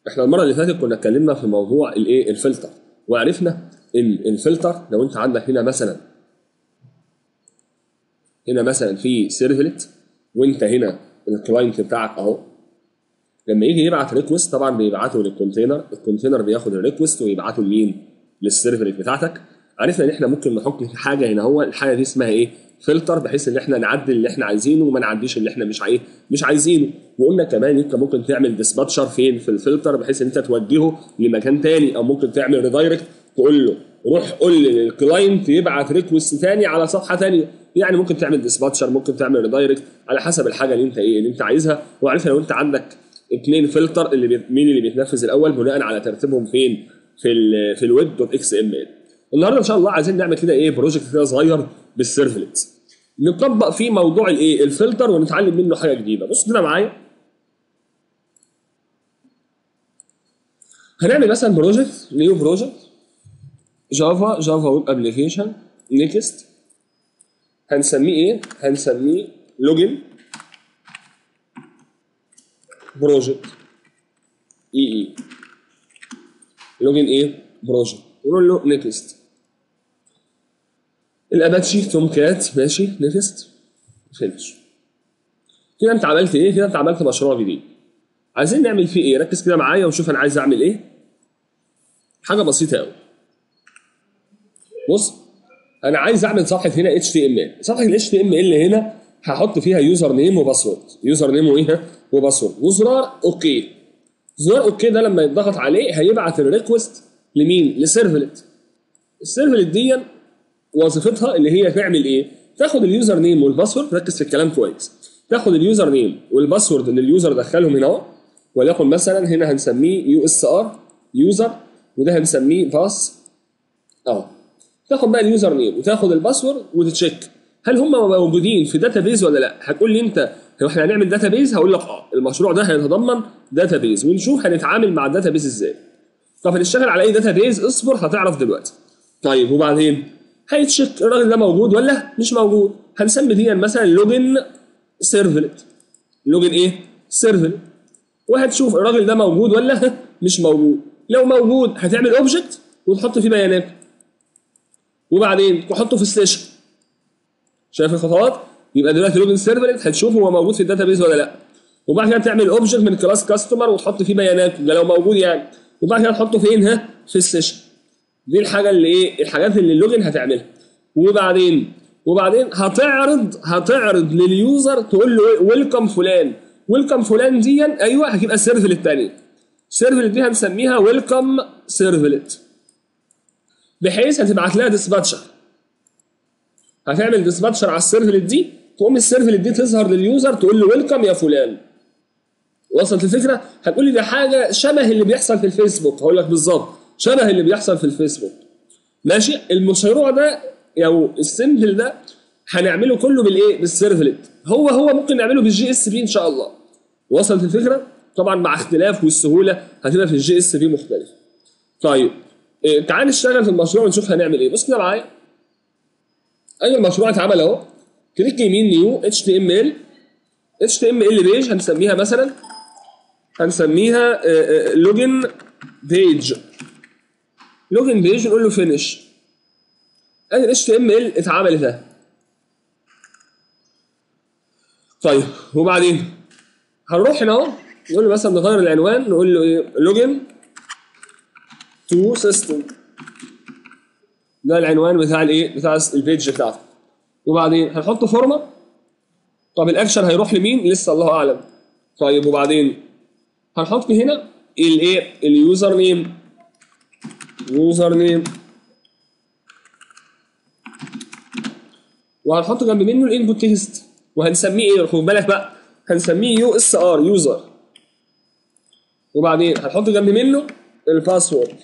احنا المره اللي فاتت كنا اتكلمنا في موضوع الايه الفلتر وعرفنا ان الفلتر لو انت عندك هنا مثلا هنا مثلا في سيرفلت وانت هنا الكلاينت بتاعك اهو لما يجي يبعت ريكوست طبعا بيبعته للكونتينر الكونتينر بياخد الريكوست ويبعته لمين للسيرفلت بتاعتك عرفنا ان احنا ممكن نحط حاجه هنا هو الحاجه دي اسمها ايه فلتر بحيث ان احنا نعدل اللي احنا عايزينه وما نعديش اللي احنا مش عايز مش عايزينه وقلنا كمان انت ممكن تعمل ديسباتشر فين في الفلتر بحيث ان انت توجهه لمكان تاني او ممكن تعمل ريدايركت تقول له روح قول للكلاينت يبعت ريكوست تاني على صفحه تانيه يعني ممكن تعمل ديسباتشر ممكن تعمل ريدايركت على حسب الحاجه اللي انت ايه اللي انت عايزها وعارف لو انت عندك اثنين فلتر اللي بي... مين اللي بيتنفذ الاول بناء على ترتيبهم فين في ال في الويب دوت اكس ام ال النهارده ان شاء الله عايزين نعمل كده ايه بروجكت كده صغير بالسيرفلت نطبق فيه موضوع الايه الفلتر ونتعلم منه حاجه جديده بص كده معايا هنعمل مثلا بروجكت نيو بروجكت جافا جافا ويب ابلكيشن نيكست هنسميه ايه هنسميه لوجن بروجكت اي اي لوجن ايه بروجكت ونقول له نيكست الاباتشي توم كات ماشي نيكست فينش كده انت عملت ايه كده انت عملت مشروع جديد عايزين نعمل فيه ايه ركز كده معايا وشوف انا عايز اعمل ايه حاجه بسيطه قوي بص انا عايز اعمل صفحه هنا اتش تي ام ال صفحه الاتش تي ام ال هنا هحط فيها يوزر نيم وباسورد يوزر نيم وايه وباسورد وزرار اوكي زرار اوكي ده لما يتضغط عليه هيبعت الريكوست لمين لسيرفلت السيرفلت دي وظيفتها اللي هي تعمل ايه تاخد اليوزر نيم والباسورد ركز في الكلام كويس تاخد اليوزر نيم والباسورد اللي اليوزر دخلهم هنا اهو وليكن مثلا هنا هنسميه يو اس ار يوزر وده هنسميه باس اهو تاخد بقى اليوزر نيم وتاخد الباسورد وتتشيك هل هم موجودين في داتابيز ولا لا هتقول لي انت هو احنا هنعمل داتابيز هقول لك اه المشروع ده هيتضمن داتابيز ونشوف هنتعامل مع الداتابيز ازاي طب هنشتغل على اي داتابيز اصبر هتعرف دلوقتي طيب وبعدين هيتشيك الراجل ده موجود ولا مش موجود هنسمي دي مثلا لوجن سيرفلت لوجن ايه سيرفلت وهتشوف الراجل ده موجود ولا مش موجود لو موجود هتعمل اوبجكت وتحط فيه بيانات وبعدين تحطه في السيشن شايف الخطوات يبقى دلوقتي لوجن سيرفلت هتشوف هو موجود في الداتابيز ولا لا وبعد كده تعمل اوبجكت من كلاس كاستمر وتحط فيه بيانات ده لو موجود يعني وبعد كده تحطه فين ها في السيشن دي الحاجه اللي ايه الحاجات اللي اللوجن هتعملها وبعدين وبعدين هتعرض هتعرض لليوزر تقول له ايه ويلكم فلان ويلكم فلان دي ايوه هتبقى السيرفلت الثانيه السيرفلت دي هنسميها ويلكم سيرفلت بحيث هتبعت لها ديسباتشر هتعمل ديسباتشر على السيرفلت دي تقوم السيرفلت دي تظهر لليوزر تقول له ويلكم يا فلان وصلت الفكره هتقول لي ده حاجه شبه اللي بيحصل في الفيسبوك هقول لك بالظبط شبه اللي بيحصل في الفيسبوك ماشي المشروع ده او السيمبل ده هنعمله كله بالايه بالسيرفلت هو هو ممكن نعمله بالجي اس بي ان شاء الله وصلت الفكره طبعا مع اختلاف والسهوله هتبقى في الجي اس بي مختلف طيب إيه تعال نشتغل في المشروع ونشوف هنعمل ايه بص كده معايا اي المشروع اتعمل اهو كليك يمين نيو اتش تي ام ال اتش تي ام ال بيج هنسميها مثلا هنسميها لوجن بيج لوجن بيج نقول له فينش ادي الاتش تي ام ال اتعملت اهي طيب وبعدين هنروح هنا اهو نقول له مثلا نغير العنوان نقول له ايه لوجن تو سيستم ده العنوان بتاع الايه بتاع البيج بتاعته وبعدين هنحط فورمه طب الاكشن هيروح لمين لسه الله اعلم طيب وبعدين هنحط هنا الايه اليوزر نيم يوزر نيم وهنحط جنب منه الانبوت تكست وهنسميه ايه خد بالك بقى هنسميه يو اس ار يوزر وبعدين هنحط جنب منه الباسورد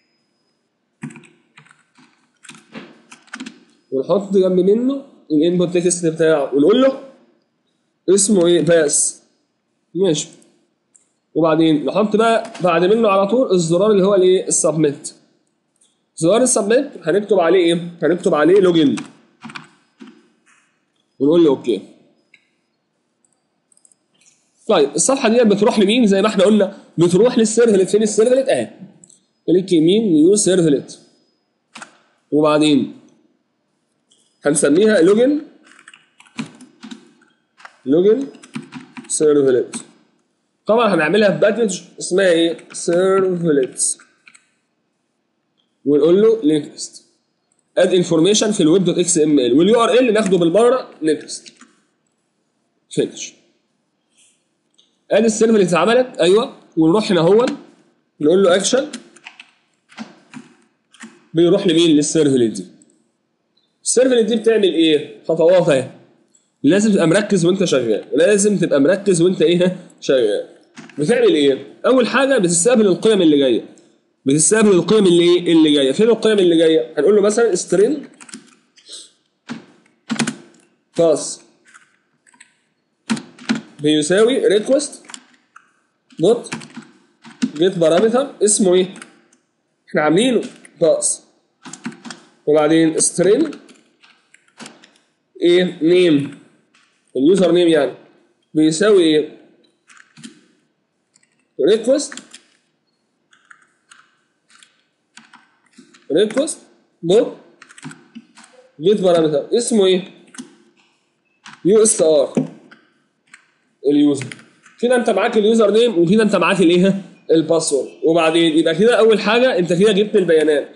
ونحط جنب منه الانبوت تكست بتاعه ونقول له اسمه ايه باس ماشي وبعدين نحط بقى بعد منه على طول الزرار اللي هو الايه السبميت زرار السبميت هنكتب عليه ايه هنكتب عليه لوجن ونقول له اوكي طيب الصفحه دي بتروح لمين زي ما احنا قلنا بتروح للسيرفلت فين السيرفلت اهي كليك يمين نيو سيرفلت وبعدين هنسميها لوجن لوجن سيرفلت طبعا هنعملها في باكج اسمها ايه سيرفلت ونقول له نيكست اد انفورميشن في الويب دوت اكس ام ال واليو ار ال ناخده بالمره نيكست فينش ادي السيرفلت اتعملت ايوه ونروح هنا هو نقول له اكشن بيروح لمين للسيرفلت دي السيرفلت دي بتعمل ايه خطوات اهي لازم تبقى مركز وانت شغال لازم تبقى مركز وانت ايه شغال بتعمل ايه اول حاجه بتستقبل القيم اللي جايه بتستقبل القيم اللي ايه اللي جايه فين القيم اللي جايه هنقول له مثلا string باس بيساوي ريكوست دوت جيت بارامتر اسمه ايه احنا عاملينه باس وبعدين string ايه نيم اليوزر نيم يعني بيساوي ايه ريكوست ريكوست دوت جيت بارامتر اسمه ايه يو اس ار اليوزر كده انت معاك اليوزر نيم وكده انت معاك الايه الباسورد وبعدين يبقى كده اول حاجه انت كده جبت البيانات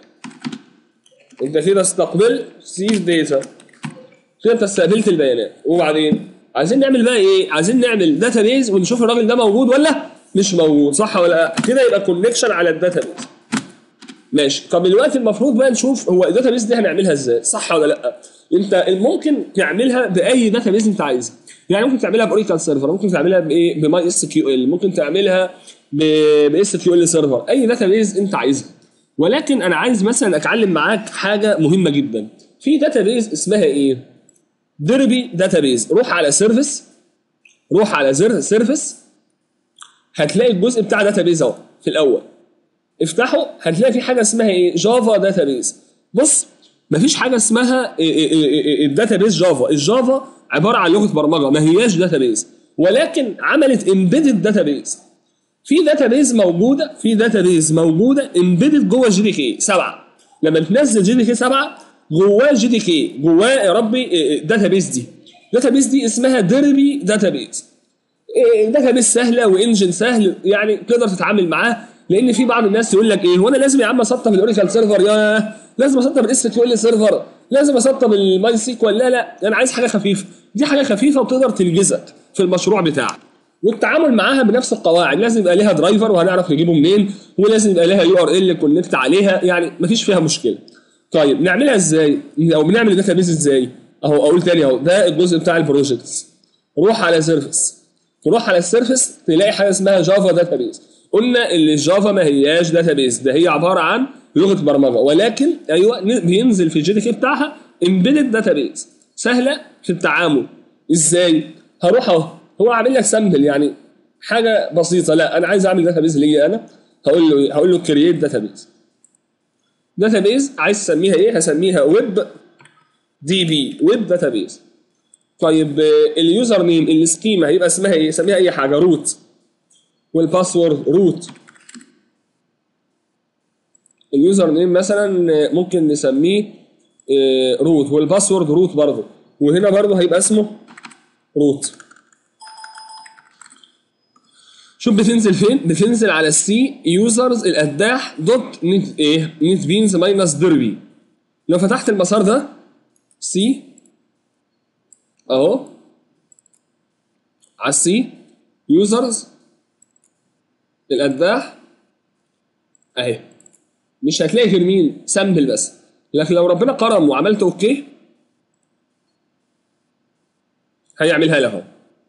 انت كده استقبلت سيز داتا كده انت استقبلت البيانات وبعدين عايزين نعمل بقى ايه عايزين نعمل داتابيز ونشوف الراجل ده موجود ولا مش موجود صح ولا لا كده يبقى كونكشن على الداتابيز ماشي طب دلوقتي المفروض بقى نشوف هو الداتابيز دي هنعملها ازاي صح ولا لا انت ممكن تعملها باي داتابيز انت عايزها يعني ممكن تعملها باوريكل سيرفر ممكن تعملها بايه بماي اس كيو ال ممكن تعملها باس كيو ال سيرفر اي داتابيز انت عايزها ولكن انا عايز مثلا اتعلم معاك حاجه مهمه جدا في داتابيز اسمها ايه ديربي داتابيز روح على سيرفيس روح على سيرفيس هتلاقي الجزء بتاع داتابيز اهو في الاول افتحه هتلاقي في حاجه اسمها ايه جافا داتابيز بص مفيش حاجه اسمها الداتابيز جافا الجافا عباره عن لغه برمجه ما هياش داتابيز ولكن عملت امبيدد داتابيز في داتابيز موجوده في داتابيز موجوده امبيدد جوه جي دي كي 7 لما تنزل جي دي كي 7 جواه جي دي كي جواه يا ربي داتابيز دي داتابيز دي اسمها ديربي داتابيز داتابيز سهله وانجن سهل يعني تقدر تتعامل معاه لان في بعض الناس يقول لك ايه هو انا لازم يا عم اسطب الاوريكل سيرفر يا لازم اسطب الاس كيو ال سيرفر لازم اسطب الماي سيكوال لا لا انا عايز حاجه خفيفه دي حاجه خفيفه وتقدر تنجزك في المشروع بتاعك والتعامل معاها بنفس القواعد لازم يبقى ليها درايفر وهنعرف نجيبه منين ولازم يبقى لها يو ار ال كونكت عليها يعني مفيش فيها مشكله طيب نعملها ازاي او بنعمل داتابيز ازاي اهو اقول تاني اهو ده الجزء بتاع البروجكتس روح على سيرفيس تروح على السيرفيس تلاقي حاجه اسمها جافا داتابيز قلنا ان الجافا ما هياش داتابيز ده هي عباره عن لغه برمجه ولكن ايوه بينزل في الجي دي كي بتاعها امبيدد داتابيز سهله في التعامل ازاي هروح اهو هو عامل لك سامبل يعني حاجه بسيطه لا انا عايز اعمل داتابيز ليا انا هقول له ايه هقول له كرييت داتابيز داتابيز عايز تسميها ايه هسميها ويب دي بي ويب داتابيز طيب اليوزر نيم السكيما هيبقى اسمها ايه سميها اي حاجه روت والباسورد روت اليوزر نيم مثلا ممكن نسميه روت والباسورد روت برضه وهنا برضه هيبقى اسمه روت شوف بتنزل فين بتنزل على السي يوزرز الاتباع دوت نت ايه نت بينز ماينس ديربي لو فتحت المسار ده سي اهو على السي يوزرز الاتباع اهي مش هتلاقي غير مين سامبل بس لكن لو ربنا كرم وعملت اوكي هيعملها له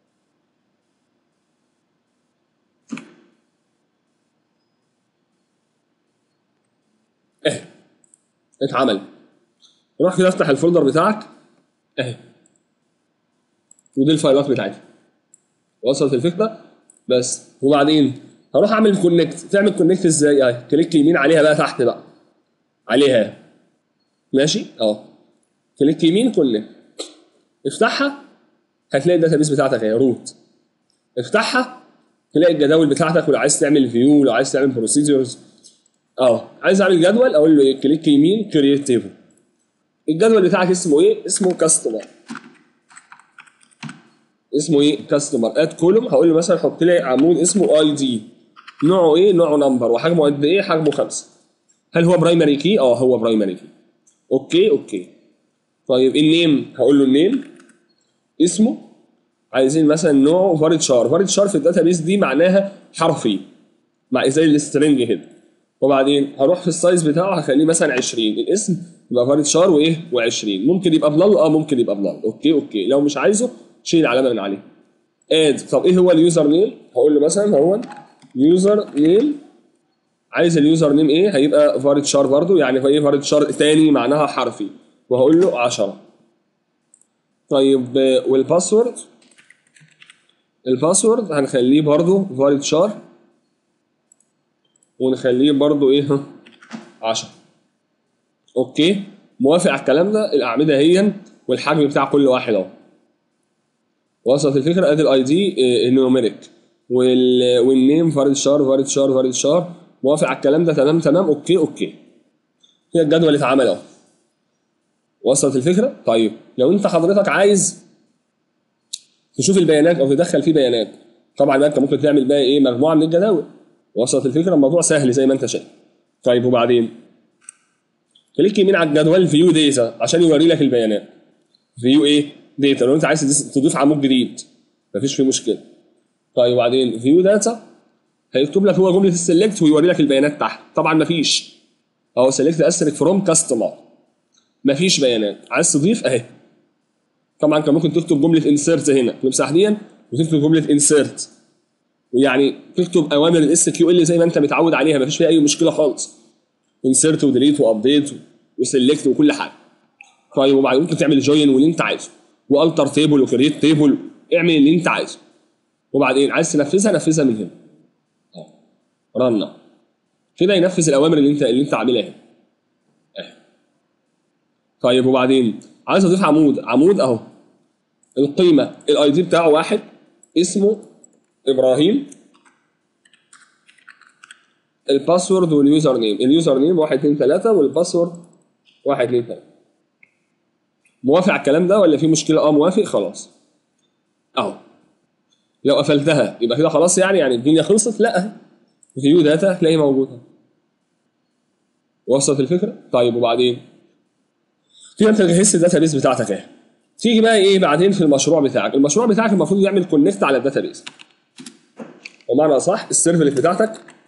اهي اتعمل روح كده افتح الفولدر بتاعك اهي ودي الفايلات بتاعتي وصلت الفكره بس وبعدين هروح اعمل كونكت تعمل كونكت ازاي اهي كليك يمين عليها بقى تحت بقى عليها ماشي اهو كليك يمين كونكت افتحها هتلاقي الداتابيس بتاعتك اهي روت افتحها تلاقي الجداول بتاعتك ولو عايز تعمل فيو لو عايز تعمل بروسيدرز اه عايز اعمل جدول اقول له ايه كليك يمين كرييت تيبل الجدول بتاعك اسمه ايه؟ اسمه كاستمر اسمه ايه؟ كاستمر اد كولوم هقول له مثلا حط لي عمود اسمه اي دي نوعه ايه؟ نوعه نمبر وحجمه قد ايه؟ حجمه خمسه هل هو برايمري كي؟ اه هو برايمري كي اوكي اوكي طيب النيم هقول له النيم اسمه عايزين مثلا نوعه فاريد شار فاريد شار في الداتابيس دي معناها حرفي مع زي السترنج كده وبعدين هروح في السايز بتاعه هخليه مثلا 20 الاسم يبقى فاريد شار وايه و20 ممكن يبقى بلال اه ممكن يبقى بلال اوكي اوكي لو مش عايزه شيل العلامه من عليه اد طب ايه هو اليوزر نيم هقول له مثلا هو يوزر نيم عايز اليوزر نيم ايه هيبقى فاريد شار برضه يعني ايه فاريد شار تاني معناها حرفي وهقول له 10 طيب آه، والباسورد الباسورد هنخليه برضه فاريد شار ونخليه برضه ايه 10 اوكي موافق على الكلام ده الاعمده هي والحجم بتاع كل واحد اهو وصلت الفكره ادي الاي دي نيوميريك وال والنيم فارد شار فارد شار فارد شار موافق على الكلام ده تمام تمام اوكي اوكي هي الجدول اللي اتعمل اهو وصلت الفكره طيب لو انت حضرتك عايز تشوف البيانات او تدخل فيه بيانات طبعا بقى انت ممكن تعمل بقى ايه مجموعه من الجداول وصلت الفكره الموضوع سهل زي ما انت شايف طيب وبعدين كليك يمين على الجدول فيو داتا عشان يوري لك البيانات فيو ايه داتا لو انت عايز تدس- تضيف عمود جديد مفيش فيه مشكله طيب وبعدين فيو داتا هيكتب لك هو جمله السلكت ويوري لك البيانات تحت طبعا مفيش اهو سلكت استرك فروم كاستمر مفيش بيانات عايز تضيف اهي طبعا كان ممكن تكتب جمله انسيرت هنا تمسح دي وتكتب جمله انسيرت ويعني تكتب اوامر الاس كيو ال زي ما انت متعود عليها مفيش فيها اي مشكله خالص انسيرت وديليت وابديت وسلكت وكل حاجه طيب وبعدين ممكن تعمل جوين واللي انت عايزه والتر تيبل وكريت تيبل اعمل اللي انت عايزه وبعدين عايز تنفذها نفذها من هنا رن كده ينفذ الاوامر اللي انت اللي انت عاملها هنا اه. طيب وبعدين عايز اضيف عمود عمود اهو القيمه الاي دي بتاعه واحد اسمه ابراهيم الباسورد واليوزر نيم اليوزر نيم 1 2 3 والباسورد 1 2 3 موافق على الكلام ده ولا في مشكله اه موافق خلاص اهو لو قفلتها يبقى كده خلاص يعني يعني الدنيا خلصت لا فيو داتا هتلاقيه موجود وصلت الفكره طيب وبعدين كده انت جهزت الداتابيس بتاعتك اهي تيجي بقى ايه بعدين في المشروع بتاعك المشروع بتاعك المفروض يعمل كونكت على الداتابيس ومعنى صح السيرفلت بتاعتك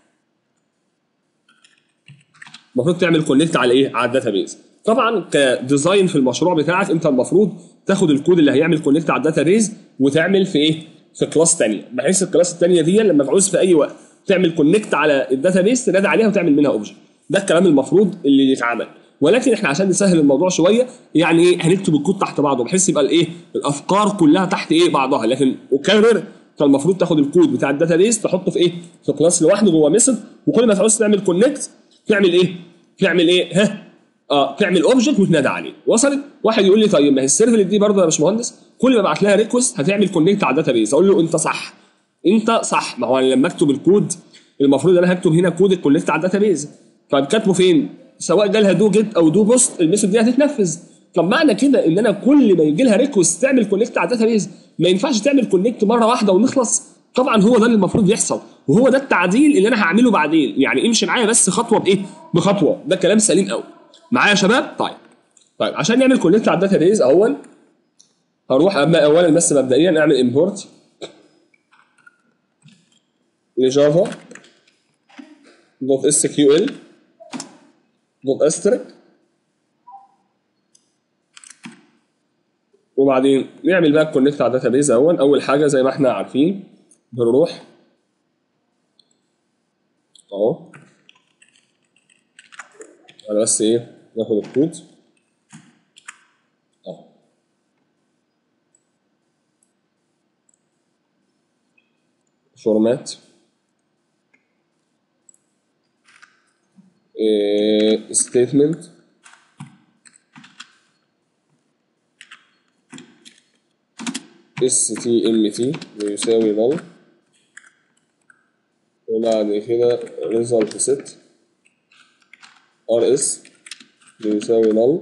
المفروض تعمل كونكت على ايه على الداتابيز طبعا كديزاين في المشروع بتاعك انت المفروض تاخد الكود اللي هيعمل كونكت على الداتابيز وتعمل في ايه في كلاس ثانيه بحيث الكلاس الثانيه دي لما تعوز في اي وقت تعمل كونكت على الداتابيز تنادي عليها وتعمل منها اوبجكت ده الكلام المفروض اللي يتعمل ولكن احنا عشان نسهل الموضوع شويه يعني ايه هنكتب الكود تحت بعضه بحيث يبقى الايه الافكار كلها تحت ايه بعضها لكن وكرر فالمفروض تاخد الكود بتاع الداتابيز تحطه في ايه في كلاس لوحده جوه ميثود وكل ما تعوز تعمل كونكت تعمل ايه تعمل ايه ها اه تعمل اوبجكت وتنادى عليه وصلت واحد يقول لي طيب ما هي السيرفلت دي برضه يا باشمهندس كل ما ابعت لها ريكوست هتعمل كونكت على الداتابيز اقول له انت صح انت صح ما هو أنا لما اكتب الكود المفروض انا هكتب هنا كود الكونكت على الداتابيز طيب كاتبه فين سواء جالها دو جيت او دو بوست الميثود دي هتتنفذ طب معنى كده ان انا كل ما يجي لها ريكوست تعمل كونكت على الداتابيز ما ينفعش تعمل كونكت مره واحده ونخلص طبعا هو ده اللي المفروض يحصل وهو ده التعديل اللي انا هعمله بعدين يعني امشي معايا بس خطوه بايه بخطوه ده كلام سليم قوي معايا يا شباب طيب طيب عشان نعمل كونكت على الداتابيز اول هروح أما اولا بس مبدئيا نعمل امبورت لجافا دوت اس كيو ال دوت استرك وبعدين نعمل بقى الكونكت على الداتابيز اول اول حاجه زي ما احنا عارفين بنروح اهو انا بس ايه ناخد الكود اهو فورمات ستيتمنت اس تي ام تي ويساوي null بعد كده result set rs بيساوي null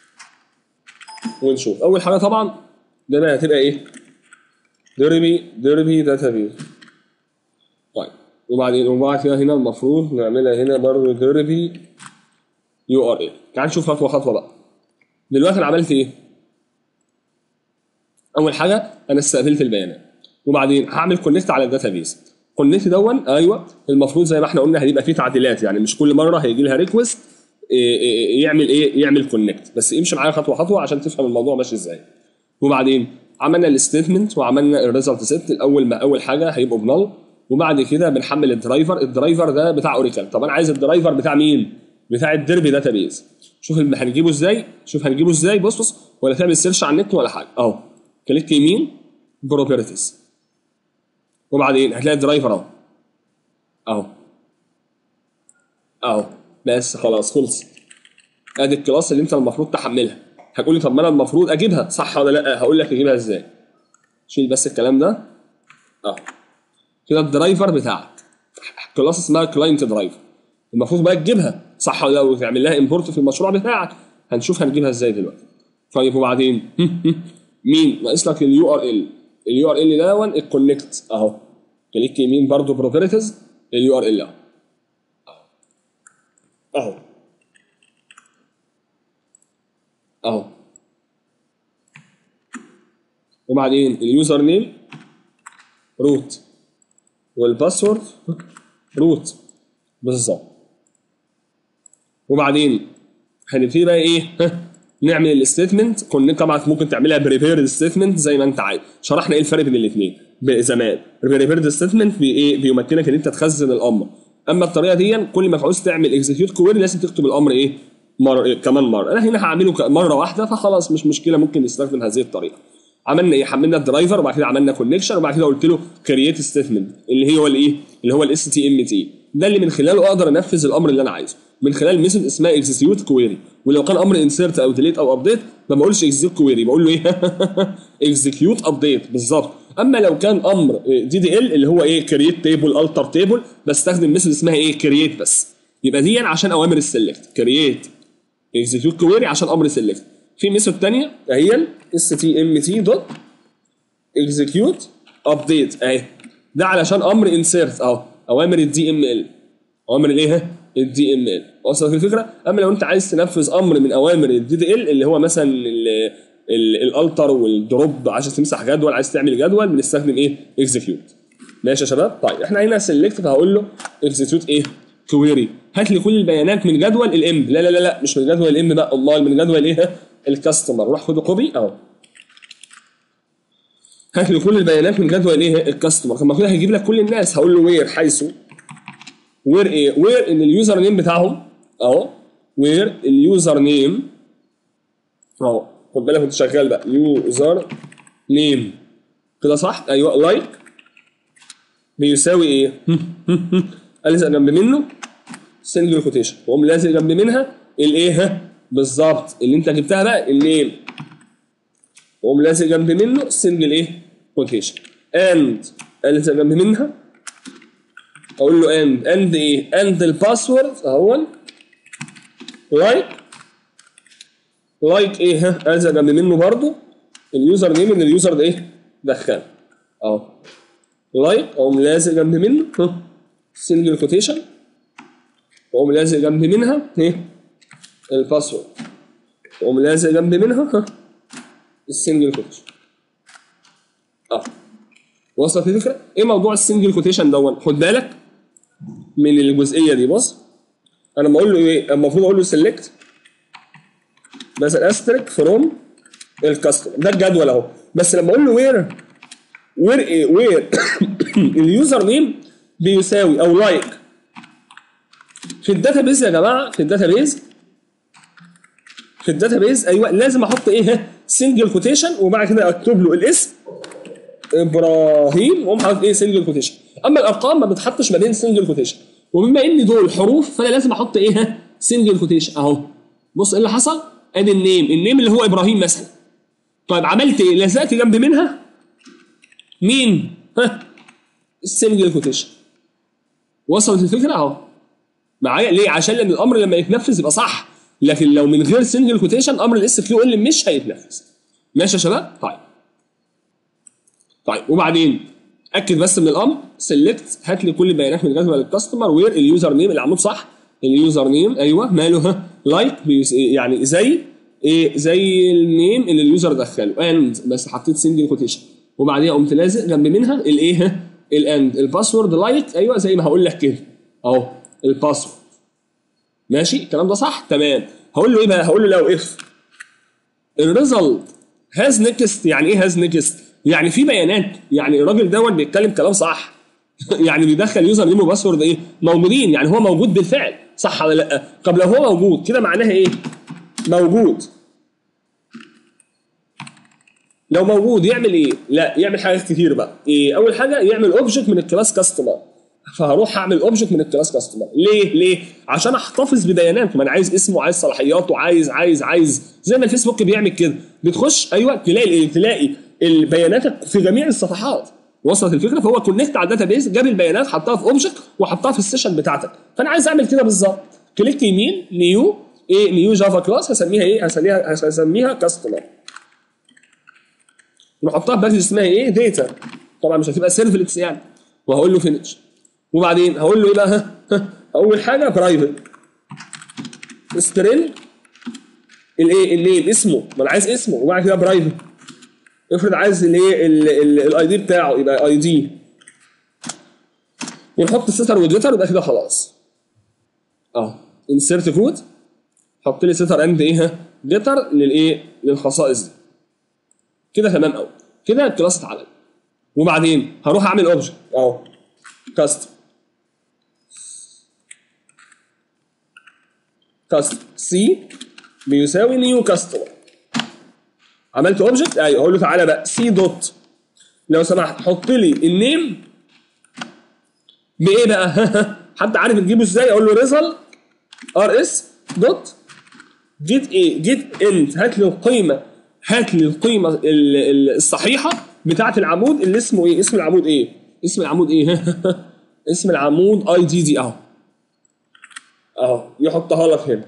ونشوف اول حاجه طبعا ده بقى هتبقى ايه ديربي ديربي داتابيز طيب وبعدين وبعد كده هنا المفروض نعملها هنا برضه ديربي يو ار اي تعال نشوف خطوه خطوه بقى دلوقتي انا عملت ايه اول حاجه انا استقبلت البيانات وبعدين هعمل كونكت على الداتابيز كونكت دون ايوه المفروض زي ما احنا قلنا هيبقى فيه تعديلات يعني مش كل مره هيجي لها ريكوست يعمل ايه يعمل كونكت بس امشي معايا خطوه خطوه عشان تفهم الموضوع ماشي ازاي وبعدين عملنا الستيتمنت وعملنا الريزلت سيت الاول ما اول حاجه هيبقوا بنل وبعد كده بنحمل الدرايفر الدرايفر ده بتاع اوريكل طب انا عايز الدرايفر بتاع مين بتاع الديربي داتابيز شوف الم- هنجيبه ازاي شوف هنجيبه ازاي بص بص ولا تعمل سيرش على النت ولا حاجه اهو كليك يمين بروبرتيز وبعدين هتلاقي الدرايفر اهو اهو اهو بس خلاص خلص ادي الكلاس اللي انت المفروض تحملها هتقول لي طب ما انا المفروض اجيبها صح ولا لا هقول لك اجيبها ازاي شيل بس الكلام ده اهو كده الدرايفر بتاعك كلاس اسمها كلاينت درايفر المفروض بقى تجيبها صح ولا لا وتعمل لها امبورت في المشروع بتاعك هنشوف هنجيبها ازاي دلوقتي طيب وبعدين مين ناقص لك اليو ار ال اليو ار ال ده الكونكت اهو كليك يمين برضو بروبرتيز اليو ار ال اهو اهو اهو وبعدين اليوزر نيم روت والباسورد روت بالظبط وبعدين هنبتدي بقى ايه ها، نعمل الستيتمنت كنا طبعا ممكن تعملها بريبيرد ستيتمنت زي ما انت عايز شرحنا ايه الفرق بين الاثنين زمان بريبيرد ستيتمنت بي ايه بيمكنك ان انت تخزن الامر اما الطريقه دي كل ما تعوز تعمل اكزكيوت كويري لازم تكتب الامر ايه مره إيه؟ كمان مره انا هنا هعمله ك- مره واحده فخلاص مش مشكله ممكن نستخدم هذه الطريقه عملنا ايه حملنا الدرايفر وبعد كده عملنا كونكشن وبعد كده قلت له كرييت ستيتمنت اللي هو الايه اللي هو الاس تي ام تي ده اللي من خلاله اقدر انفذ الامر اللي انا عايزه من خلال ميثود اسمها اكزكيوت كويري ولو كان امر انسيرت او ديليت او ابديت ما بقولش اكزكيوت كويري بقول له ايه اكزكيوت ابديت بالظبط اما لو كان امر دي دي ال اللي هو ايه كرييت تيبل التر تيبل بستخدم ميثود اسمها ايه كرييت بس يبقى دي عشان اوامر السلكت كرييت اكزكيوت كويري عشان امر سيلكت في ميثود ثانيه هي اس تي ام تي دوت اكزكيوت ابديت اهي ده علشان امر انسيرت اهو اوامر الدي ام ال اوامر الايه الدي ام ال وصلت الفكره اما لو انت عايز تنفذ امر من اوامر الدي دي ال اللي هو مثلا ال- ال- الالتر والدروب عشان تمسح جدول عايز تعمل جدول بنستخدم ايه اكزكيوت ماشي يا شباب طيب احنا هنا سيلكت فهقول له اكزكيوت ايه كويري هات لي كل البيانات من جدول الام لا لا لا لا مش من جدول الام بقى امال من جدول ايه الكاستمر روح خد كوبي اهو هات لي كل البيانات من جدول ايه الكاستمر طب ما كده هيجيب لك كل الناس هقول له وير حيث وير ايه وير ان اليوزر نيم بتاعهم اهو وير اليوزر نيم اهو خد بالك كنت شغال بقى يوزر نيم كده صح ايوه لايك بيساوي ايه الزق جنب منه سنجل كوتيشن واقوم لازق جنب منها الايه ها بالظبط اللي انت جبتها بقى النيم واقوم لازق جنب منه سنجل ايه كوتيشن اند الزق جنب منها اقول له اند اند ايه اند الباسورد اهو لايك لايك ايه ها الزق جنب منه برضو اليوزر نيم اللي اليوزر ده ايه دخل اهو لايك اقوم لازق جنب منه ها سنجل كوتيشن واقوم لازق جنب منها ايه الباسورد واقوم لازق جنب منها ها السنجل كوتيشن اه وصلت الفكره ايه موضوع السنجل كوتيشن دون خد بالك من الجزئيه دي بص انا لما اقول له ايه المفروض اقول له سيلكت مثلا استرك فروم الكاستمر ده الجدول اهو بس لما اقول له وير وير ايه وير اليوزر نيم بيساوي او لايك في الداتابيز يا جماعه في الداتابيز في الداتابيز ايوه لازم احط ايه سنجل كوتيشن وبعد كده اكتب له الاسم ابراهيم واقوم حاطط ايه سنجل كوتيشن اما الارقام ما بتحطش ما بين سنجل كوتيشن وبما ان دول حروف فانا لازم احط ايه سنجل كوتيشن اهو بص ايه اللي حصل ادي النيم النيم اللي هو ابراهيم مثلا طيب عملت ايه لزقت جنب منها مين ها السنجل كوتيشن وصلت الفكره اهو معايا ليه عشان لان الامر لما يتنفذ يبقى صح لكن لو من غير سنجل كوتيشن امر الاس كيو ال مش هيتنفذ ماشي يا شباب طيب طيب وبعدين اكد بس من الامر سيلكت هات لي كل البيانات من جدول الكاستمر وير اليوزر نيم العمود صح اليوزر نيم ايوه ماله لايك يعني زي ايه زي النيم اللي اليوزر دخله اند بس حطيت سنجل كوتيشن وبعديها قمت لازق جنب منها الايه الاند الباسورد لايك ايوه زي ما هقول لك كده اهو الباسورد ماشي الكلام ده صح تمام هقول له ايه بقى هقول له لو اف الريزلت هاز نيكست يعني ايه هاز نيكست يعني في بيانات يعني الراجل دوت بيتكلم كلام صح يعني بيدخل يوزر نيم وباسورد ايه موجودين يعني هو موجود بالفعل صح ولا لا طب لو هو موجود كده معناها ايه موجود لو موجود يعمل ايه لا يعمل حاجات كتير بقى ايه اول حاجه يعمل اوبجكت من الكلاس كاستمر فهروح اعمل اوبجكت من الكلاس كاستمر ليه ليه عشان احتفظ ببياناته ما انا عايز اسمه عايز صلاحياته عايز عايز عايز زي ما الفيسبوك بيعمل كده بتخش ايوه تلاقي ايه تلاقي البيانات في جميع الصفحات وصلت الفكره فهو كونكت على الداتا بيز جاب البيانات حطها في اوبجكت وحطها في السيشن بتاعتك فانا عايز اعمل كده بالظبط كليك يمين نيو ايه نيو جافا كلاس هسميها ايه هسميها هسميها كاستمر نحطها في باكج اسمها ايه داتا طبعا مش هتبقى سيرفلتس يعني وهقول له فينش وبعدين هقول له ايه بقى ها؟ ها؟ اول حاجه برايفت سترينج الايه النيم اسمه ما انا عايز اسمه وبعد كده برايفت افرض عايز الايه الاي دي بتاعه يبقى اي دي ونحط ستر وجيتر يبقى كده خلاص اه انسرت كود حط لي ستر اند ايه ها جيتر للايه للخصائص دي كده تمام قوي كده الكلاس اتعمل وبعدين هروح اعمل اوبجكت اهو كاستم كاستم سي بيساوي نيو كاستمر عملت اوبجكت ايوه اقول له تعالى بقى سي دوت لو سمحت حط لي النيم بايه بقى حد عارف تجيبه ازاي اقول له ريزل ار اس دوت جيت ايه جيت انت هات لي القيمه هات لي القيمه ال- ال- الصحيحه بتاعه العمود اللي اسمه ايه اسم العمود ايه اسم العمود ايه اسم العمود اي دي دي اهو اهو يحطها لك هنا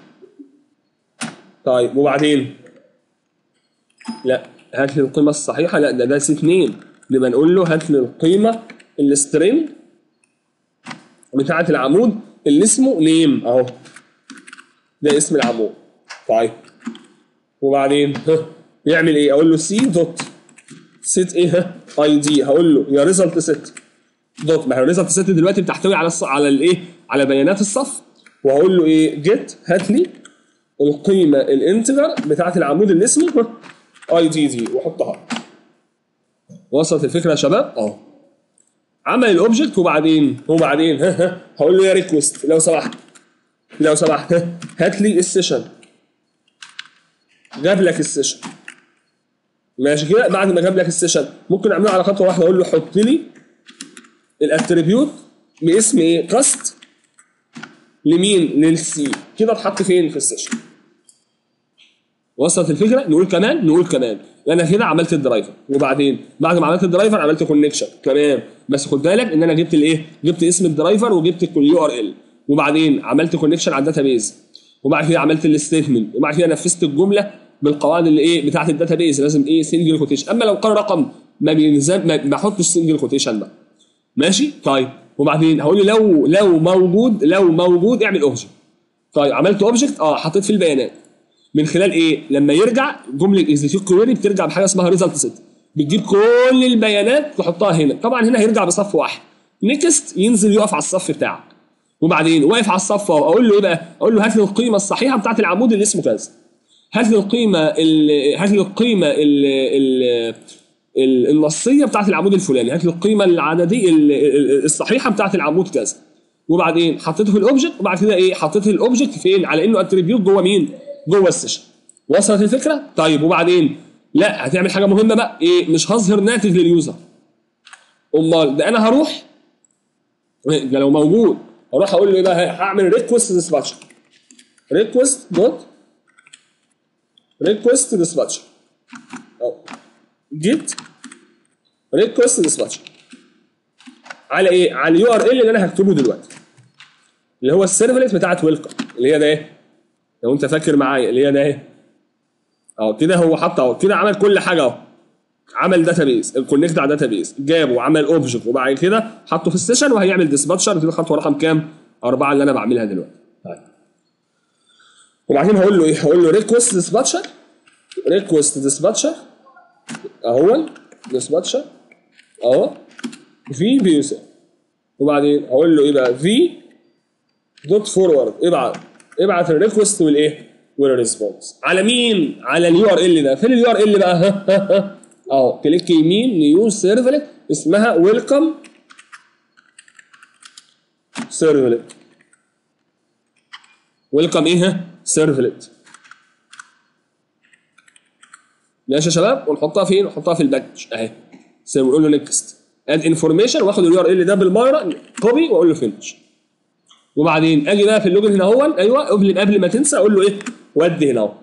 طيب وبعدين لا هات لي القيمه الصحيحه لا ده ده سي 2 نبقى نقول له هات لي القيمه السترينج بتاعه العمود اللي اسمه نيم اهو ده اسم العمود طيب وبعدين ها يعمل ايه اقول له سي دوت سيت ايه اي دي هقول له يا ريزلت سيت دوت ما هي الريزلت سيت دلوقتي بتحتوي على الص... على الايه على بيانات الصف وهقول له ايه جيت هات لي القيمه الانتجر بتاعه العمود اللي اسمه اي دي دي واحطها وصلت الفكره يا شباب اه عمل الاوبجكت وبعدين وبعدين هقول له يا ريكوست لو سمحت لو سمحت هات لي السيشن جاب لك السيشن ماشي كده بعد ما جاب لك السيشن ممكن اعملها على خطوه واحده اقول له حط لي الاتريبيوت باسم ايه كاست لمين للسي كده اتحط فين في السيشن وصلت الفكره نقول كمان نقول كمان انا كده عملت الدرايفر وبعدين بعد ما عملت الدرايفر عملت كونكشن تمام بس خد بالك ان انا جبت الايه جبت اسم الدرايفر وجبت اليو ار ال وبعدين عملت كونكشن على الداتابيز وبعد كده عملت الستيتمنت وبعد كده نفذت الجمله بالقواعد اللي ايه بتاعت الداتابيز لازم ايه سنجل كوتيشن اما لو كان رقم ما بينزل ما ما احطش سنجل كوتيشن بقى ماشي طيب وبعدين هقول له لو لو موجود لو موجود اعمل اوبجكت طيب عملت اوبجكت اه حطيت فيه البيانات من خلال ايه لما يرجع جمله اكزيكيوت كويري بترجع بحاجه اسمها ريزلت سيت بتجيب كل البيانات تحطها هنا طبعا هنا هيرجع بصف واحد نيكست ينزل يقف على الصف بتاعك وبعدين واقف على الصف اهو اقول له ايه بقى اقول له هات لي القيمه الصحيحه بتاعت العمود اللي اسمه كذا هات لي القيمه ال- هات لي القيمه ال ال ال- النصيه بتاعت العمود الفلاني هات لي القيمه العدديه ال- ال- الصحيحه بتاعت العمود كذا وبعدين حطيته في الاوبجكت وبعد كده ايه حطيت الاوبجكت فين على انه اتريبيوت جوه مين جوه السيشن وصلت الفكره طيب وبعدين لا هتعمل حاجه مهمه بقى ايه مش هظهر ناتج لليوزر امال ده انا هروح ده لو موجود اروح اقول له ايه بقى هعمل ريكوست ديسباتشر ريكوست دوت ريكوست ديسباتشر جيت ريكوست ديسباتشر على ايه على اليو ار ال اللي انا هكتبه دلوقتي اللي هو السيرفلت بتاعت ويلكم اللي هي ده ايه لو انت فاكر معايا اللي هي ده ايه اهو كده هو حط اهو كده عمل كل حاجه اهو عمل داتابيز الكونكت على داتابيز جابه وعمل اوبجكت وبعد كده حطه في السيشن وهيعمل ديسباتشر دي الخطوه رقم كام؟ أربعة اللي انا بعملها دلوقتي طيب وبعدين هقول له ايه؟ هقول له ريكوست ديسباتشر ريكوست ديسباتشر اهو ديسباتشر اهو في بيوسف وبعدين هقول له ايه بقى في دوت فورورد ابعت ابعت الريكوست والايه والريسبونس على مين على اليو ار ال ده فين اليو ار ال بقى ها ها ها اهو كليك يمين نيو سيرفلت اسمها ويلكم سيرفلت ويلكم ايه ها سيرفلت ماشي يا شباب ونحطها فين نحطها في الباكج اهي زي ما بنقول له نكست اد انفورميشن واخد اليو ار ال ده بالمره كوبي واقول له فينش وبعدين اجي بقى في اللوجن هنا اهو ايوه قبل قبل ما تنسى اقول له ايه ودي هنا اهو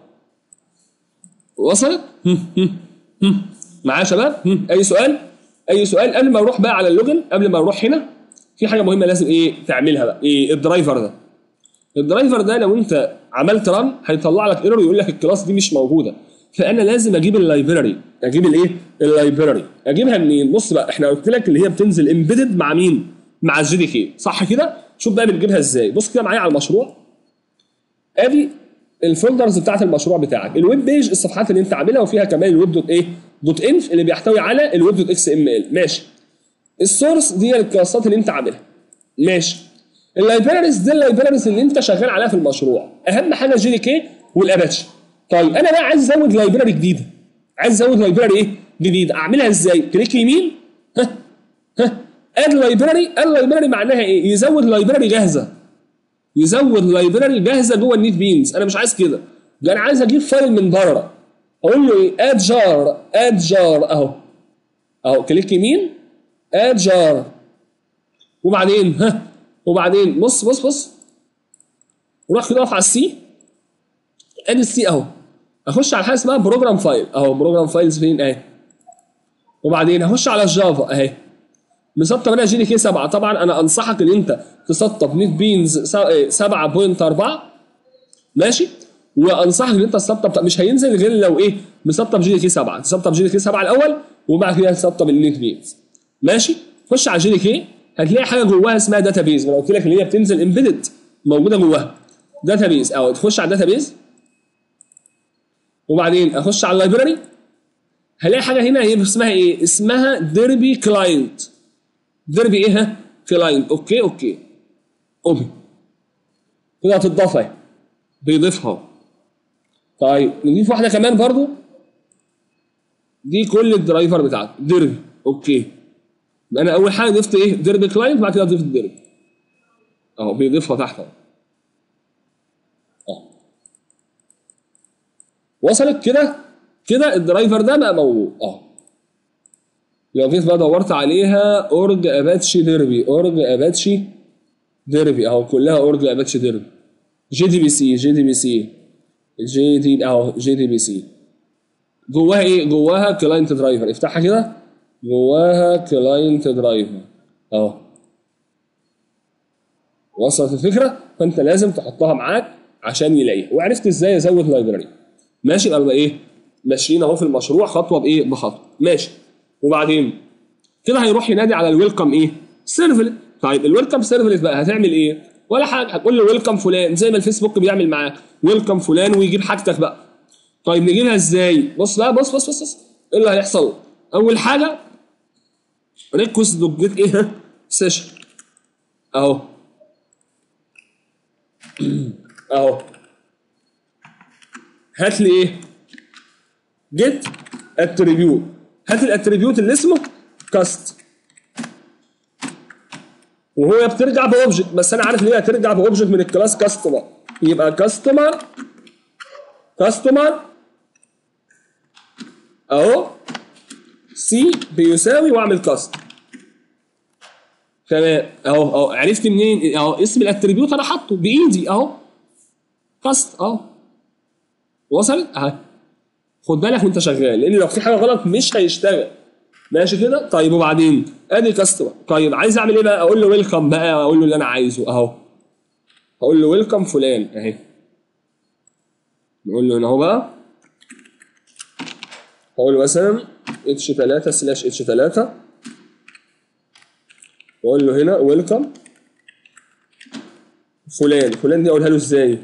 وصلت معايا يا شباب هم، اي سؤال اي سؤال قبل ما اروح بقى على اللوجن قبل ما اروح هنا في حاجه مهمه لازم ايه تعملها بقى ايه الدرايفر ده الدرايفر ده لو انت عملت ران هيطلع لك ايرور يقول لك الكلاس دي مش موجوده فانا لازم اجيب اللايبراري اجيب الايه اللايبراري اجيبها منين بص بقى احنا قلت لك اللي هي بتنزل امبيدد مع مين مع الجي دي كي صح كده شوف بقى بنجيبها ازاي بص كده معايا على المشروع ادي الفولدرز بتاعت المشروع بتاعك الويب بيج الصفحات اللي انت عاملها وفيها كمان الويب دوت ايه دوت انف اللي بيحتوي على الويب دوت اكس ام ال ماشي السورس دي الكلاسات اللي انت عاملها ماشي اللايبراريز دي اللايبراريز اللي انت شغال عليها في المشروع اهم حاجه جي دي كي والاباتشي طيب انا بقى عايز ازود لايبراري جديده عايز ازود لايبراري ايه جديده اعملها ازاي كليك يمين ها ها اد لايبراري اللايبراري معناها ايه يزود لايبراري جاهزه يزود لايبراري جاهزه جوه النيت بينز انا مش عايز كده ده انا عايز اجيب فايل من بره اقول له ايه اد جار اد جار اهو اهو كليك يمين اد جار وبعدين ها وبعدين بص بص بص وروح كده اقف على السي ادي السي اهو اخش على حاجه اسمها بروجرام فايل اهو بروجرام فايلز فين اهي وبعدين اخش على الجافا اهي مسطب انا جي دي كي 7 طبعا انا انصحك ان انت تسطب نيت بينز 7.4 ماشي وانصحك ان انت تسطب مش هينزل غير لو ايه مسطب جي دي كي 7 تسطب جي دي كي 7 الاول وبعد كده تسطب النيت بينز ماشي خش على جي دي كي هتلاقي حاجه جواها اسمها داتابيز انا قلت لك اللي هي بتنزل امبيدد موجوده جواها داتابيز او تخش على الداتابيز وبعدين اخش على اللايبراري هلاقي حاجه هنا هي اسمها ايه اسمها ديربي كلاينت ديربي ايه ها كلاينت اوكي اوكي اوبي كده هتضاف اهي بيضيفها طيب نضيف واحده كمان برضو دي كل الدرايفر بتاعته ديربي اوكي يبقى انا اول حاجه ضفت ايه ديربي كلاينت بعد كده ضفت ديربي اهو بيضيفها تحت اهو اهو وصلت كده كده الدرايفر ده بقى موجود اهو لو جيت بقى دورت عليها اورج اباتشي ديربي اورج اباتشي ديربي اهو كلها اورج اباتشي ديربي جي دي بي سي جي دي بي سي جي دي اهو جي دي بي سي جواها ايه جواها كلاينت درايفر افتحها كده جواها كلاينت درايفر اهو وصلت الفكره فانت لازم تحطها معاك عشان يلاقيها وعرفت ازاي ازود لايبراري ماشي يبقى ايه ماشيين اهو في المشروع خطوه بايه بخطوه ماشي وبعدين كده هيروح ينادي على الويلكم ايه سيرفلت طيب الويلكم سيرفلت بقى هتعمل ايه ولا حاجه هتقول له ويلكم فلان زي ما الفيسبوك بيعمل معاك ويلكم فلان ويجيب حاجتك بقى طيب نجيبها ازاي بص بقى بص بص بص, بص. ايه اللي هيحصل اول حاجه ريكوست دوت جيت ايه سيشن اهو اهو هات لي ايه جيت اتريبيوت هات الاتريبيوت اللي اسمه كاست وهو بترجع باوبجكت بس انا عارف ليه هترجع باوبجكت من الكلاس كاستمر يبقى كاستمر كاستمر اهو سي بيساوي واعمل كاست تمام اهو اهو عرفت منين اهو اسم الاتريبيوت انا حاطه بايدي اهو كاست اهو وصلت اهي خد بالك وانت شغال لان لو في حاجه غلط مش هيشتغل ماشي كده طيب وبعدين ادي كاستمر طيب عايز اعمل ايه بقى اقول له ويلكم بقى اقول له اللي انا عايزه اهو هقول له ويلكم فلان اهي نقول له هنا اهو بقى هقول له مثلا اتش 3 سلاش اتش 3 واقول له هنا ويلكم فلان فلان دي اقولها له ازاي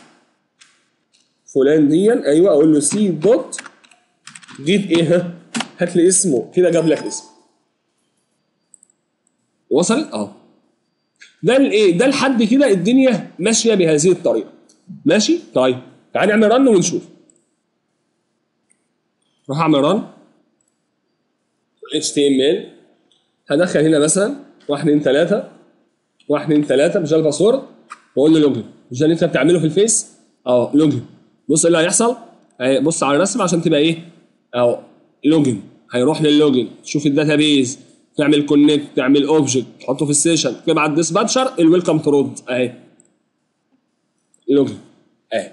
فلان دي ايوه اقول له سي دوت جيت ايه ها هات لي اسمه كده جاب لك اسمه وصل اه ده الايه ده لحد كده الدنيا ماشيه بهذه الطريقه ماشي طيب تعالى نعمل رن ونشوف راح اعمل رن اتش تي ام ال هدخل هنا مثلا 1 2 3 1 2 3 مش ده الباسورد واقول له لوجن مش ده اللي انت بتعمله في الفيس اه لوجن بص ايه اللي هيحصل اهي بص على الرسم عشان تبقى ايه اهو لوجن هيروح للوجن تشوف الداتابيز تعمل كونكت تعمل اوبجكت تحطه في السيشن تبعت ديسباتشر الويلكم ترد اهي لوجن اهي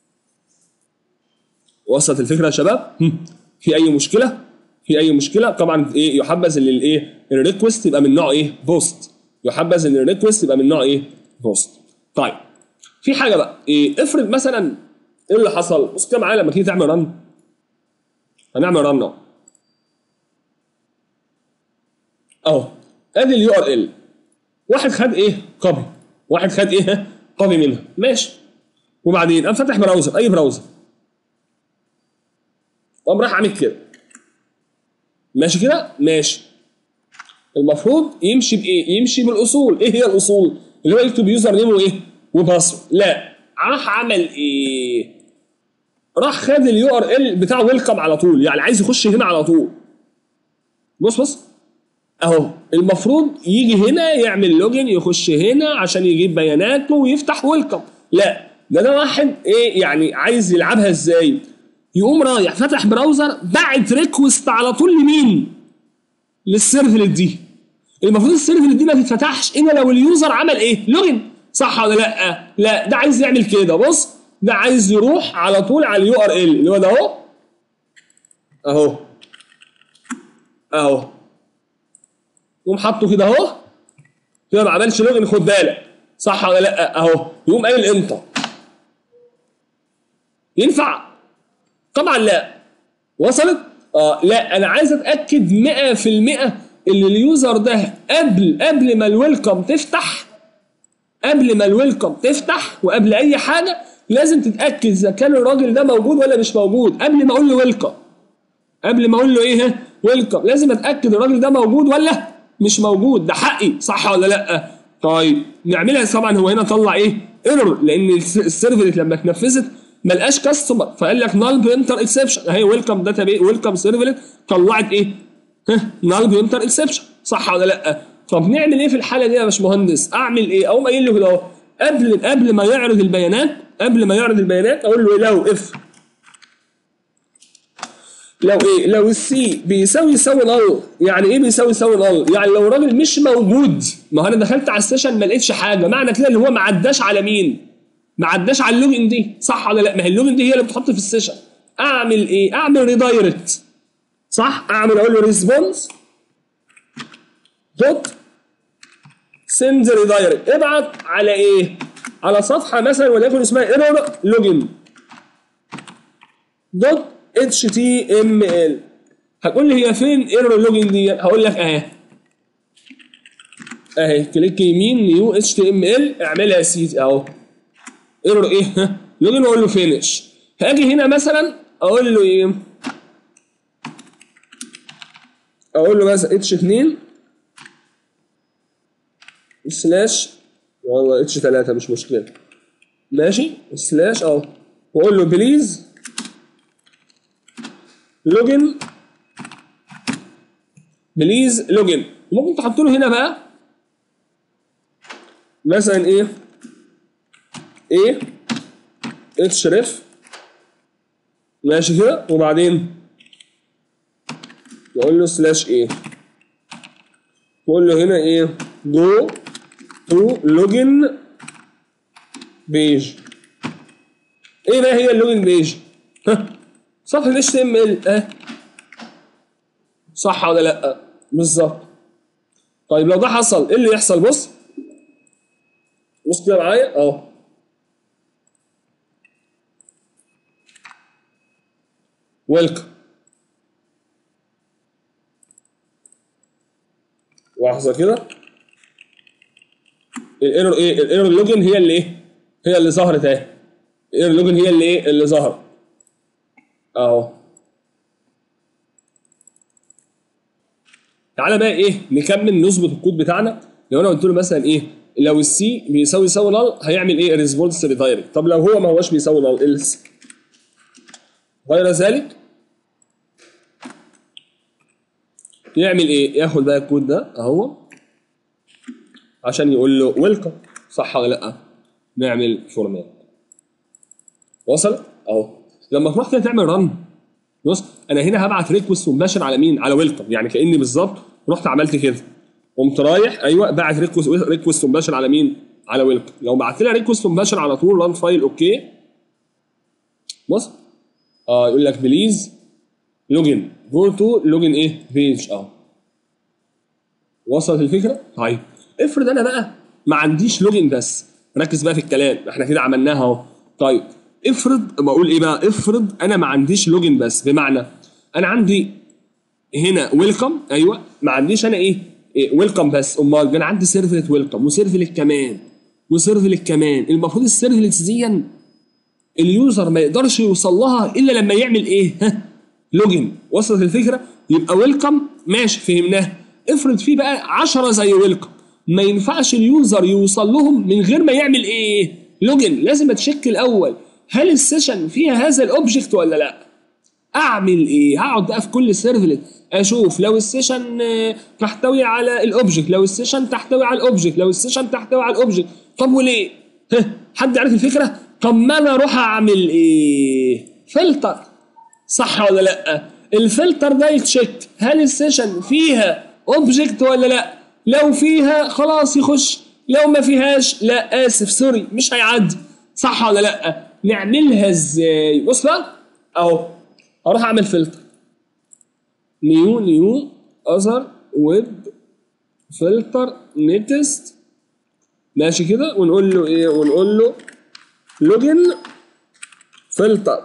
وصلت الفكره يا شباب هم. في اي مشكله في اي مشكله طبعا ايه يحبذ ان الايه الريكوست يبقى من نوع ايه بوست يحبذ ان الريكوست يبقى من نوع ايه بوست طيب في حاجه بقى إيه افرض مثلا ايه اللي حصل بص كده معايا لما تيجي تعمل رن هنعمل رن اهو اهو ادي اليو ار ال واحد خد ايه كوبي واحد خد ايه كوبي منها ماشي وبعدين قام فاتح براوزر اي براوزر قام راح عامل كده ماشي كده ماشي المفروض يمشي بايه يمشي بالاصول ايه هي الاصول اللي هو يكتب يوزر نيم وايه وباسورد لا راح عمل ايه راح خد اليو ار ال بتاع ويلكم على طول يعني عايز يخش هنا على طول بص بص اهو المفروض يجي هنا يعمل لوجن يخش هنا عشان يجيب بياناته ويفتح ويلكم لا ده ده واحد ايه يعني عايز يلعبها ازاي يقوم رايح فتح براوزر بعت ريكوست على طول لمين للسيرفلت دي المفروض السيرفلت دي ما تتفتحش الا لو اليوزر عمل ايه لوجن صح ولا لا لا ده عايز يعمل كده بص ده عايز يروح على طول على اليو ار ال اللي هو ده اهو اهو اهو يقوم حاطه كده اهو كده ما عملش لوجن خد بالك صح ولا لا اهو يقوم قايل انتر ينفع طبعا لا وصلت اه لا انا عايز اتاكد 100% ان اليوزر ده قبل قبل ما الويلكم تفتح قبل ما الويلكم تفتح وقبل اي حاجه لازم تتاكد اذا كان الراجل ده موجود ولا مش موجود قبل ما اقول له ويلكم قبل ما اقول له ايه ويلكم لازم اتاكد الراجل ده موجود ولا مش موجود ده حقي صح ولا لا طيب نعملها طبعا هو هنا طلع ايه ايرور لان السيرفرت لما اتنفذت ما لقاش كاستمر فقال لك نال بينتر اكسبشن اهي ويلكم داتا بي ويلكم سيرفرت طلعت ايه ها نال بينتر اكسبشن صح ولا لا طب نعمل ايه في الحاله دي يا باشمهندس اعمل ايه اقوم قايل له كده اهو قبل قبل ما يعرض البيانات قبل ما يعرض البيانات اقول له لو اف لو ايه لو السي بيساوي يساوي نل يعني ايه بيساوي يساوي نل يعني لو الراجل مش موجود ما هو انا دخلت على السيشن ما لقيتش حاجه معنى كده اللي هو ما عداش على مين ما عداش على اللوجن دي صح ولا لا ما هي اللوجن دي هي اللي بتحط في السيشن اعمل ايه اعمل ريدايركت صح اعمل اقول له ريسبونس دوت سند ريدايركت ابعت على ايه على صفحه مثلا وليكن اسمها ايرور لوجن دوت اتش تي ام ال هتقول لي هي فين ايرور لوجن دي هقول لك اهي اهي كليك يمين نيو اتش تي ام ال اعملها يا سيدي اهو ايرور ايه لوجن واقول له فينش هاجي هنا مثلا اقول له ايه اقول له مثلا اتش 2 سلاش والله اتش 3 مش مشكله ماشي سلاش اهو واقول له بليز لوجن بليز لوجن ممكن تحط له هنا بقى مثلا ايه ايه اتش ريف ماشي كده وبعدين نقول له سلاش ايه نقول له هنا ايه جو تو لوجن بيج ايه بقى هي اللوجن بيج ها صفحه ال HTML اه صح ولا لا بالظبط طيب لو ده حصل ايه اللي يحصل بص بص كده معايا اهو ويلكم لحظه كده الايرور ايه الايرور لوجن هي اللي ايه هي اللي ظهرت اهي الايرور لوجن هي اللي ايه اللي ظهر اهو تعالى بقى ايه نكمل نظبط الكود بتاعنا لو انا قلت له مثلا ايه لو السي بيساوي يساوي نال هيعمل ايه ريسبونس ريدايركت طب لو هو ما هوش بيساوي نال إلس غير ذلك يعمل ايه ياخد بقى الكود ده اهو عشان يقول له ويلكم صح ولا لا نعمل فورمات وصل اهو لما تروح كده تعمل رن بص انا هنا هبعت ريكوست مباشر على مين على ويلكم يعني كاني بالظبط رحت عملت كده قمت رايح ايوه بعت ريكوست ريكوست مباشر على مين على ويلكم لو بعت لها ريكوست مباشر على طول ران فايل اوكي بص اه يقول لك بليز لوجن جو تو لوجن ايه بيج اه وصلت الفكره طيب افرض انا بقى ما عنديش لوجن بس ركز بقى في الكلام احنا كده عملناها اهو طيب افرض بقول ايه بقى افرض انا ما عنديش لوجن بس بمعنى انا عندي هنا ويلكم ايوه ما عنديش انا ايه, إيه ويلكم بس امال ده انا عندي سيرفلت ويلكم وسيرفلت كمان وسيرفلت كمان المفروض السيرفلتس دي اليوزر ما يقدرش يوصل لها الا لما يعمل ايه ها لوجن وصلت الفكره يبقى ويلكم ماشي فهمناها افرض في بقى 10 زي ويلكم ما ينفعش اليوزر يوصل لهم من غير ما يعمل ايه لوجن لازم اتشيك الاول هل السيشن فيها هذا الاوبجكت ولا لا اعمل ايه هقعد بقى في كل سيرفلت اشوف لو السيشن تحتوي على الاوبجكت لو السيشن تحتوي على الاوبجكت لو السيشن تحتوي على الاوبجكت طب وليه ها حد عارف الفكره طب ما انا اروح اعمل ايه فلتر صح ولا لا الفلتر ده يتشيك هل السيشن فيها اوبجكت ولا لا لو فيها خلاص يخش لو ما فيهاش لا اسف سوري مش هيعدي صح ولا لا نعملها ازاي بص بقى اهو اروح اعمل فلتر نيو نيو اذر ويب فلتر نيكست ماشي كده ونقول له ايه ونقول له لوجن فلتر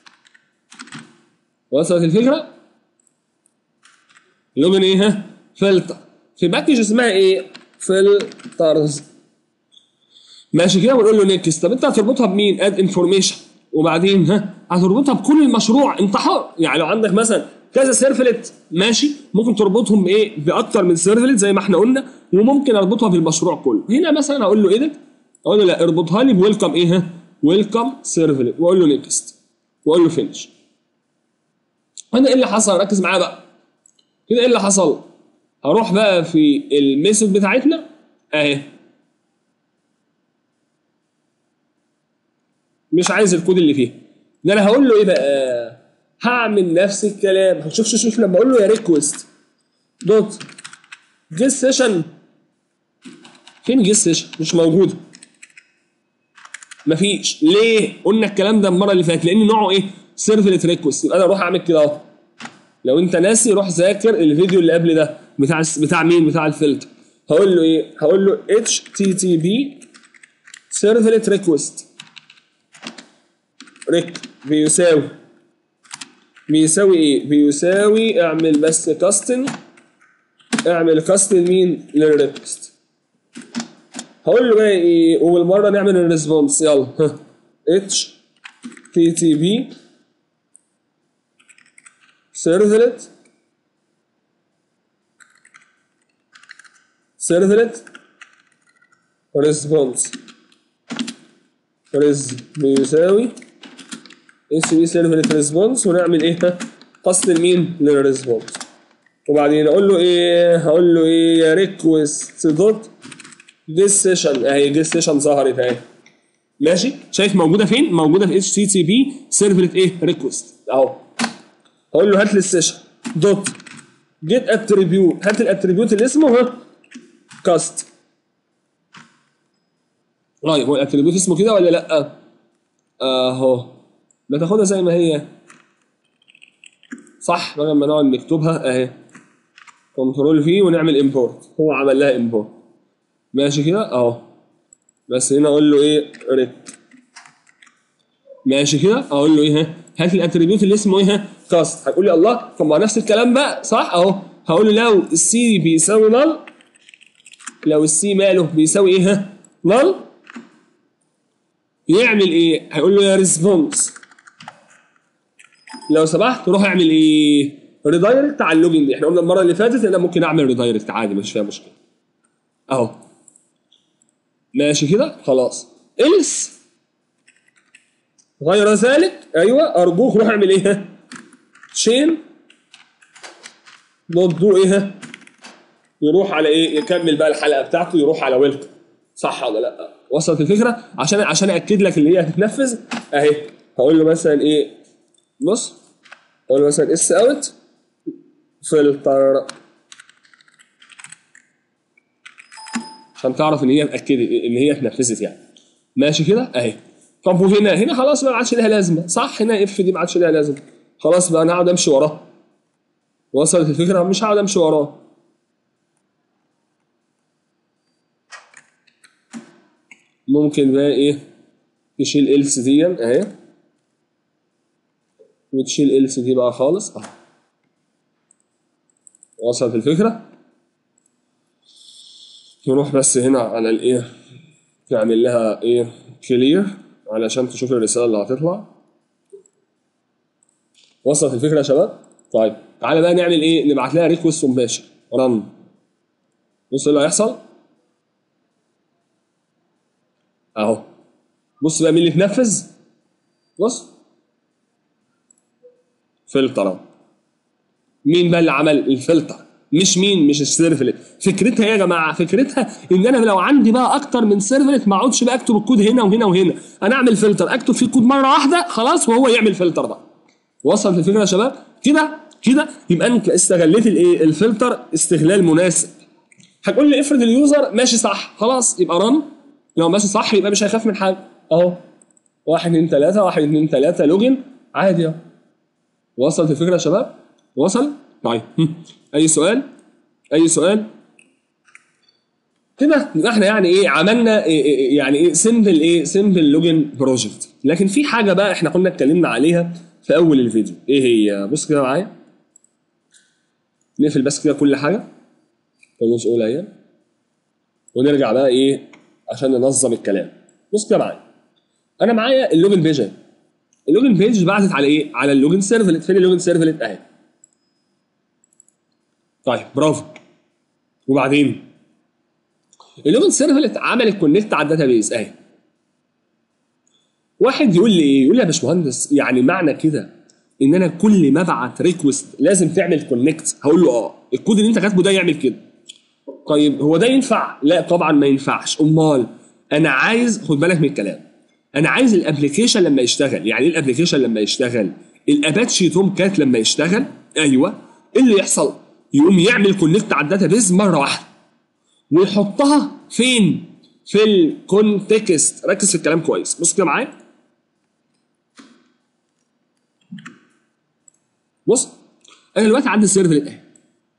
وصلت الفكره لوجن ايه ها فلتر في باكج اسمها ايه فلترز ماشي كده ونقول له نيكست طب انت هتربطها بمين اد انفورميشن وبعدين ها هتربطها بكل المشروع انت حر يعني لو عندك مثلا كذا سيرفلت ماشي ممكن تربطهم بايه باكتر من سيرفلت زي ما احنا قلنا وممكن اربطها بالمشروع كله هنا مثلا اقول له ايه ده اقول له لا اربطها لي بويلكم ايه ها ويلكم سيرفلت واقول له نيكست واقول له فينش هنا ايه اللي حصل ركز معايا بقى كده ايه اللي حصل هروح بقى في الميثود بتاعتنا اهي مش عايز الكود اللي فيها ده انا هقول له ايه بقى هعمل نفس الكلام هنشوف شوف شوف لما اقول له يا ريكوست دوت جيت سيشن فين جيت سيشن مش موجوده مفيش ليه قلنا الكلام ده المره اللي فاتت لان نوعه ايه سيرفلت ريكوست يبقى انا اروح اعمل كده اهو لو انت ناسي روح ذاكر الفيديو اللي قبل ده بتاع بتاع مين بتاع الفلتر هقول له ايه هقول له اتش تي تي بي سيرفلت ريكوست ريك بيساوي بيساوي ايه بيساوي اعمل بس كاستن اعمل كاستن مين للريكوست هقول له بقى ايه وبالمره نعمل الريسبونس يلا ها اتش تي تي بي سيرفلت سيرفلت ريسبونس ريز بيساوي اس بي سيرفلت ريسبونس ونعمل ايه قصد لمين للريسبونس وبعدين اقول له ايه هقول له ايه يا ريكوست دوت ديس سيشن اهي ديس سيشن ظهرت اهي ماشي شايف موجوده فين موجوده في اتش تي تي بي سيرفلت ايه ريكوست اهو هقول له هات لي السيشن دوت جيت اتريبيوت هات الاتريبيوت اللي اسمه ها كاست طيب هو الاتريبيوت اسمه كده ولا لا اهو بتاخدها زي ما هي صح بدل ما نقعد نكتبها اهي كنترول في ونعمل امبورت هو عمل لها امبورت ماشي كده اهو بس هنا اقول له ايه ريت ماشي كده اقول له ايه ها؟ هات الاتريبيوت اللي اسمه ايه ها؟ كاست هتقول لي الله طب ما نفس الكلام بقى صح اهو هقول له لو السي بيساوي نل لو السي ماله بيساوي ايه ها؟ نل يعمل ايه هيقول له يا ريسبونس لو سمحت روح اعمل ايه ريدايركت على اللوجن دي احنا قلنا المره اللي فاتت ان انا ممكن اعمل ريدايركت عادي مش فيها مشكله اهو ماشي كده خلاص الس غير ذلك ايوه ارجوك روح اعمل ايه تشين دوت دو ايه يروح على ايه يكمل بقى الحلقه بتاعته يروح على ويلكم صح ولا لا وصلت الفكره عشان عشان اكد لك اللي هي هتتنفذ اهي هقول له مثلا ايه بص اقول له مثلا اس اوت فلتر عشان تعرف ان هي اتاكدت ان هي اتنفذت يعني ماشي كده اهي طب وهنا هنا خلاص بقى ما عادش لها لازمه صح هنا اف دي ما عادش لها لازمه خلاص بقى انا هقعد امشي وراه وصلت الفكره مش هقعد امشي وراه ممكن بقى ايه تشيل إلس دي اهي وتشيل إلس دي بقى خالص اهو وصلت الفكرة نروح بس هنا على الايه تعمل لها ايه كلير علشان تشوف الرسالة اللي هتطلع وصلت الفكرة يا شباب طيب تعالى بقى نعمل ايه نبعت لها ريكوست مباشر رن بص ايه اللي هيحصل اهو بص بقى مين اللي اتنفذ بص فلتر اهو مين بقى اللي عمل الفلتر مش مين مش السيرفلت فكرتها ايه يا جماعه فكرتها ان انا لو عندي بقى اكتر من سيرفلت ما اقعدش بقى اكتب الكود هنا وهنا وهنا انا اعمل فلتر اكتب فيه كود مره واحده خلاص وهو يعمل فلتر بقى وصلت الفكره يا شباب كده كده يبقى انت استغليت الايه الفلتر استغلال مناسب هتقول لي افرض اليوزر ماشي صح خلاص يبقى رن لو ماشي صح يبقى مش هيخاف من حاجه اهو واحد اتنين تلاته واحد اتنين تلاته لوجن عادي اهو وصلت الفكره يا شباب وصل طيب هم. اي سؤال اي سؤال كده يبقى احنا يعني ايه عملنا إيه إيه يعني ايه سمبل ايه سمبل لوجن بروجكت لكن في حاجه بقى احنا كنا اتكلمنا عليها في اول الفيديو ايه هي بص كده معايا نقفل بس كده كل حاجه كل اولى اهي ونرجع بقى ايه عشان ننظم الكلام بص كده معايا انا معايا اللوجن بيج اهي اللوجن بيج بعتت على ايه على اللوجن سيرفلت فين اللوجن سيرفلت اهي طيب برافو وبعدين اللوجن سيرفلت عملت كونكت على الداتابيز اهي واحد يقول لي ايه يقول لي يا باشمهندس يعني معنى كده ان انا كل ما ابعت ريكوست لازم تعمل كونكت هقول له اه الكود اللي انت كاتبه ده يعمل كده طيب هو ده ينفع لا طبعا ما ينفعش امال انا عايز خد بالك من الكلام انا عايز الابلكيشن لما يشتغل يعني ايه الابلكيشن لما يشتغل الاباتشي توم كات لما يشتغل ايوه ايه اللي يحصل يقوم يعمل كونكت على الداتابيز مره واحده ويحطها فين في الكونتكست ركز في الكلام كويس بص كده معايا بص انا دلوقتي عندي السيرفلت اهي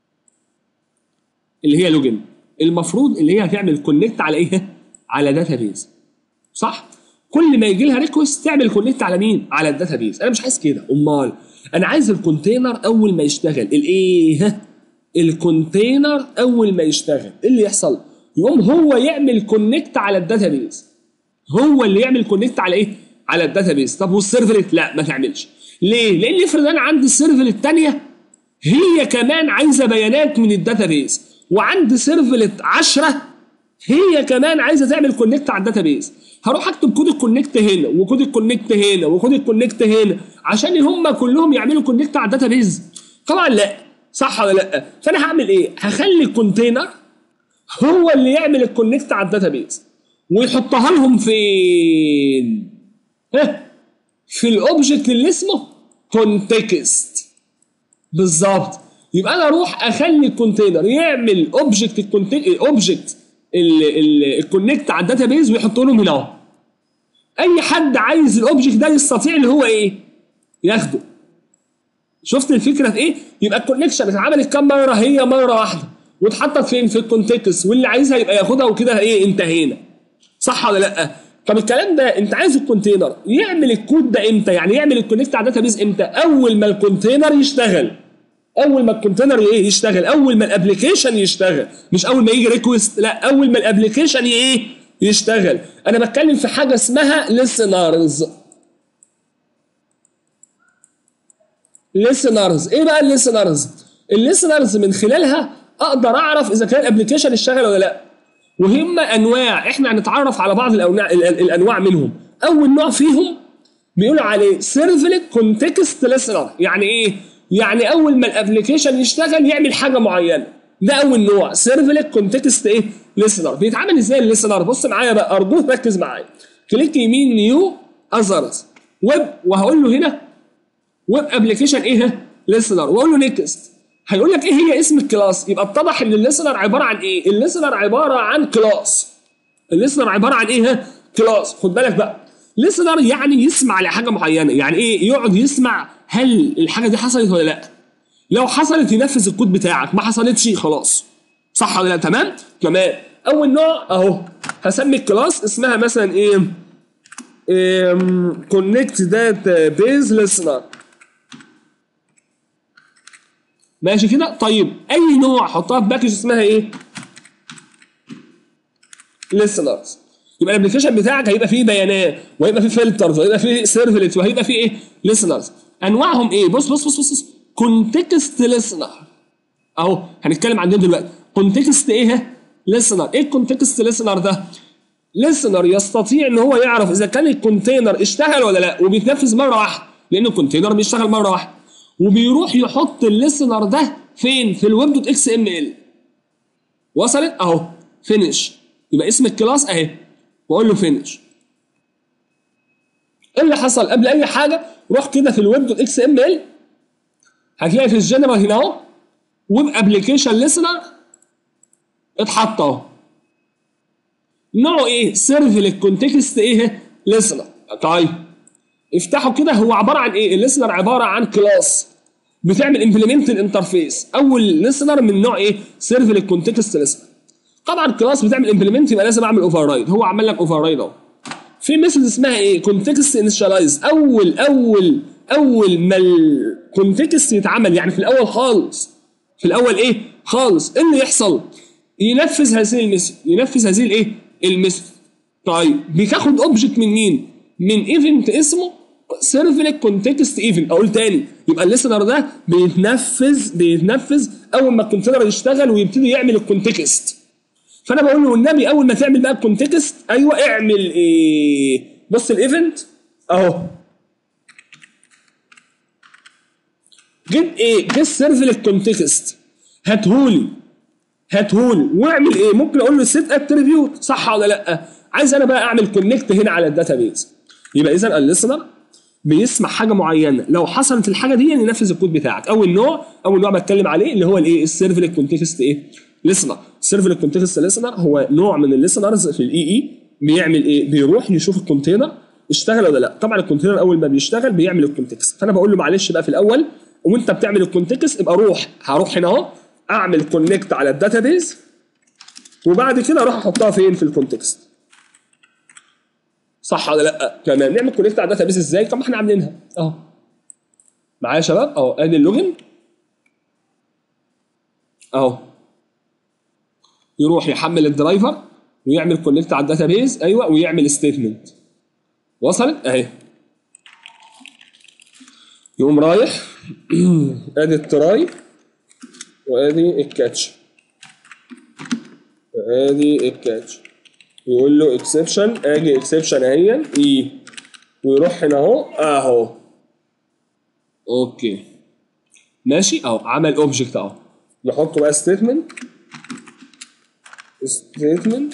اللي هي لوجن المفروض اللي هي هتعمل كونكت على ايه على داتابيز صح كل ما يجي لها ريكوست تعمل كونكت على مين على الداتابيز انا مش عايز كده امال انا عايز الكونتينر اول ما يشتغل الايه الكونتينر اول ما يشتغل ايه اللي يحصل يقوم هو يعمل كونكت على الداتابيز هو اللي يعمل كونكت على ايه على الداتابيز طب والسيرفلت لا ما تعملش ليه لان افرض انا عندي السيرفلت الثانيه هي كمان عايزه بيانات من الداتابيز وعندي سيرفلت 10 هي كمان عايزه تعمل كونكت على الداتابيز هروح اكتب كود الكونكت هنا وكود الكونكت هنا وكود الكونكت هنا عشان هم كلهم يعملوا كونكت على الداتابيز طبعا لا صح ولا لا فانا هعمل ايه هخلي الكونتينر هو اللي يعمل الكونكت على الداتابيز ويحطها لهم فين ها في الاوبجكت اللي اسمه كونتكست بالظبط يبقى انا اروح اخلي الكونتينر يعمل اوبجكت اوبجكت الكونكت على الداتابيز ويحط لهم هنا اهو اي حد عايز الاوبجكت ده يستطيع اللي هو ايه ياخده شفت الفكره في ايه يبقى الكونكشن اتعملت كام مره هي مره واحده واتحطت فين في الكونتكست واللي عايزها يبقى ياخدها وكده ايه انتهينا صح ولا لا طب الكلام ده انت عايز الكونتينر يعمل الكود ده امتى يعني يعمل الكونكت على الداتابيز امتى اول ما الكونتينر يشتغل اول ما الكونتينر ايه يشتغل اول ما الابلكيشن يشتغل مش اول ما يجي ريكوست لا اول ما الابلكيشن ايه يشتغل انا بتكلم في حاجه اسمها listeners listeners ايه بقى الليسنرز الليسنرز من خلالها اقدر اعرف اذا كان الابلكيشن اشتغل ولا لا وهم انواع احنا هنتعرف على بعض الانواع الانواع منهم اول نوع فيهم بيقولوا عليه سيرفلت كونتكست ليسنر يعني ايه يعني اول ما الابلكيشن يشتغل يعمل حاجه معينه ده اول نوع سيرفلت كونتكست ايه ليسنر بيتعامل ازاي الليسنر بص معايا بقى ارجوك ركز معايا كليك يمين نيو اذرز ويب وهقول له هنا ويب ابلكيشن ايه ليسنر واقول له نيكست هيقول لك ايه هي اسم الكلاس يبقى اتضح ان الليسنر عباره عن ايه الليسنر عباره عن كلاس الليسنر عباره عن ايه كلاس خد بالك بقى ليسنر يعني يسمع لحاجه معينه يعني ايه يقعد يسمع هل الحاجه دي حصلت ولا لا لو حصلت ينفذ الكود بتاعك ما حصلتش خلاص صح ولا لا تمام تمام اول نوع اهو هسمي الكلاس اسمها مثلا ايه كونكت داتا بيز ليسنر ماشي كده طيب اي نوع حطها في باكج اسمها ايه listeners يبقى الابلكيشن بتاعك هيبقى فيه بيانات وهيبقى فيه فلترز وهيبقى فيه سيرفلت وهيبقى فيه ايه listeners انواعهم ايه بص بص بص بص كونتكست listener اهو هنتكلم عن ده دلوقتي كونتكست ايه listener ايه الكونتكست listener ده listener يستطيع ان هو يعرف اذا كان الكونتينر اشتغل ولا لا وبيتنفذ مره واحده لان الكونتينر بيشتغل مره واحده وبيروح يحط الليسنر ده فين في الويب دوت اكس ام ال وصلت اهو فينش يبقى اسم الكلاس اهي واقول له فينش ايه اللي حصل قبل اي حاجه روح كده في الويب دوت اكس ام ال هتلاقي في الجنرال هنا اهو ويب ابلكيشن ليسنر اتحط اهو نوعه ايه سيرفلت كونتكست ايه ليسنر طيب افتحوا كده هو عباره عن ايه الليسنر عباره عن كلاس بتعمل امبلمنت الانترفيس اول ليسنر من نوع ايه سيرفلت كونتكست ليسنر طبعا كلاس بتعمل امبلمنت يبقى لازم اعمل اوفر رايد هو عمل لك اوفر رايد اهو في ميثود اسمها ايه كونتكست انيشاليز اول اول اول ما الكونتكست يتعمل يعني في الاول خالص في الاول ايه خالص ايه اللي يحصل ينفذ هذه الميثود ينفذ هذه الايه الميثود طيب بتاخد اوبجكت من مين من ايفنت اسمه سيرفلت كونتكست ايفنت اقول تاني يبقى الليسنر ده بيتنفذ بيتنفذ اول ما الكونتينر يشتغل ويبتدي يعمل الكونتكست فانا بقول له والنبي اول ما تعمل بقى الكونتكست ايوه اعمل ايه بص الايفنت اهو جيب ايه جيب سيرفلت كونتكست هاتهولي هاتهولي واعمل ايه ممكن اقول له سيت اتريبيوت صح ولا لا عايز انا بقى اعمل كونكت هنا على الداتابيز يبقى اذا الليسنر بيسمع حاجه معينه لو حصلت الحاجه دي ينفذ الكود بتاعك اول نوع اول نوع بتكلم عليه اللي هو الايه السيرفلت كونتكست ايه ليسنر السيرفلت كونتكست ليسنر هو نوع من الليسنرز في الاي اي بيعمل ايه بيروح يشوف الكونتينر اشتغل ولا لا طبعا الكونتينر اول ما بيشتغل بيعمل الكونتكست فانا بقول له معلش بقى في الاول وانت بتعمل الكونتكست ابقى روح هروح هنا اهو اعمل كونكت على الداتابيز وبعد كده اروح احطها فين في الكونتكست صح ولا لا تمام نعمل كونكت على الداتابيز ازاي طب ما احنا عاملينها اهو معايا يا شباب اهو ادي اللوجن اهو يروح يحمل الدرايفر ويعمل كونكت على الداتابيز ايوه ويعمل ستيتمنت وصلت اهي يقوم رايح ادي التراي وادي الكاتش وادي الكاتش يقول له اكسبشن اجي اكسبشن اهي اي ويروح هنا اهو اهو اوكي ماشي اهو عمل اوبجكت اهو نحط بقى ستيتمنت ستيتمنت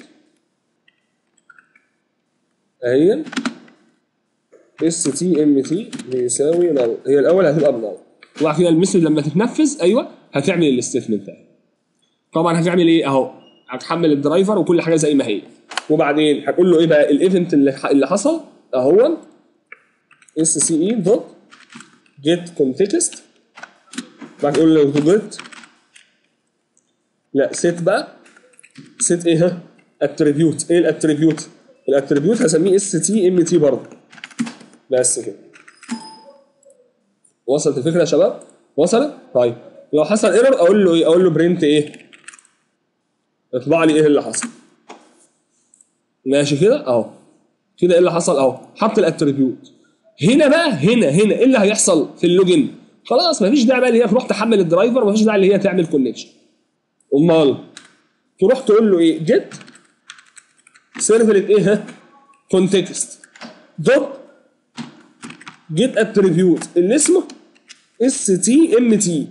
اهي اس تي ام تي بيساوي نل هي الاول هتبقى بنل وبعد كده الميثود لما تتنفذ ايوه هتعمل الستيتمنت ده طبعا هتعمل ايه اهو هتحمل الدرايفر وكل حاجه زي ما هي وبعدين هتقول له ايه بقى الايفنت اللي اللي حصل اهو اس سي اي دوت جيت كونتكست بعد تقول له جيت لا سيت بقى سيت ايه ها اتريبيوت ايه الاتريبيوت الاتريبيوت هسميه اس تي ام تي برضه بس كده وصلت الفكره يا شباب وصلت طيب لو حصل ايرور اقول له ايه اقول له برنت ايه اطبع لي ايه اللي حصل ماشي كده اهو كده ايه اللي حصل اهو حط الاتريبيوت هنا بقى هنا هنا ايه اللي هيحصل في اللوجن خلاص مفيش داعي بقى اللي هي تروح تحمل الدرايفر مفيش داعي اللي هي تعمل كونكشن امال تروح تقول له ايه جيت سيرفلت ايه ها كونتكست دوت جيت اتريبيوت اللي اسمه اس تي ام تي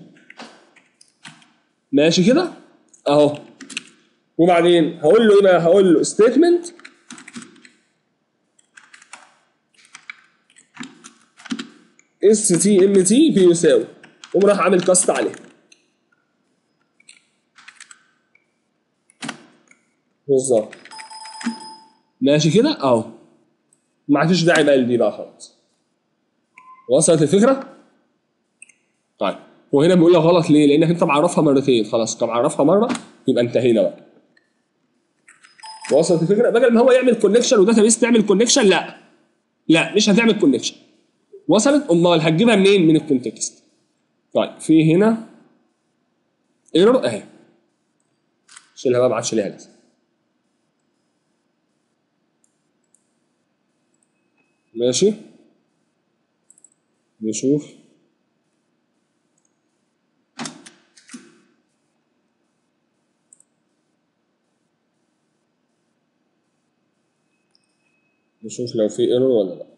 ماشي كده اهو وبعدين هقول له ايه بقى هقول له ستيتمنت اس تي ام تي بيساوي قوم راح عامل كاست عليه بالظبط ماشي كده اهو ما فيش داعي بقى لدي بقى خلاص وصلت الفكره طيب وهنا بيقول لك غلط ليه لانك انت معرفها مرتين خلاص انت معرفها مره يبقى انتهينا بقى وصلت الفكره بدل ما هو يعمل كونكشن وداتا بيس تعمل كونكشن لا لا مش هتعمل كونكشن وصلت امال هتجيبها منين من الكونتكست طيب في هنا ايرور اهي شيلها بقى ما عادش ليها لازمه ماشي نشوف نشوف لو في ايرور ولا لا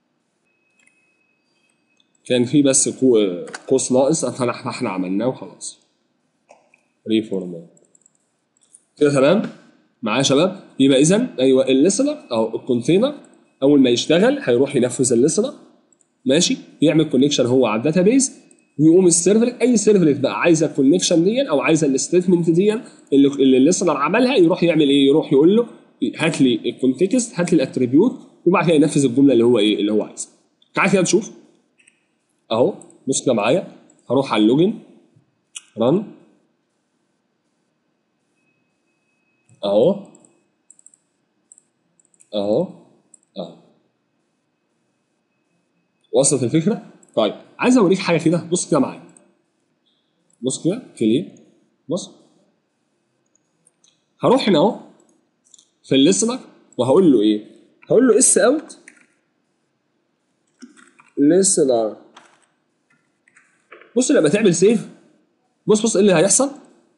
كان في بس كو- قوس ناقص فاحنا احنا عملناه وخلاص ريفورم كده تمام معايا يا شباب يبقى اذا ايوه الليسنر او الكونتينر اول ما يشتغل هيروح ينفذ الليسنر ماشي يعمل كونكشن هو على الداتابيز ويقوم السيرفلت اي سيرفلت بقى عايزه الكونكشن دي او عايزه الستيتمنت دي اللي اللي الليسنر عملها يروح يعمل ايه يروح يقول له هات لي الكونتكست هات لي الاتريبيوت وبعد كده ينفذ الجمله اللي هو ايه اللي هو عايزها تعال كده نشوف اهو بص كده معايا هروح على اللوجن رن اهو اهو اهو وصلت الفكره طيب عايز اوريك حاجه كده بص كده معايا بص كده كلير بص هروح هنا اهو في الليسنر وهقول له ايه هقول له اس اوت listener بص لما تعمل سيف بص بص ايه اللي هيحصل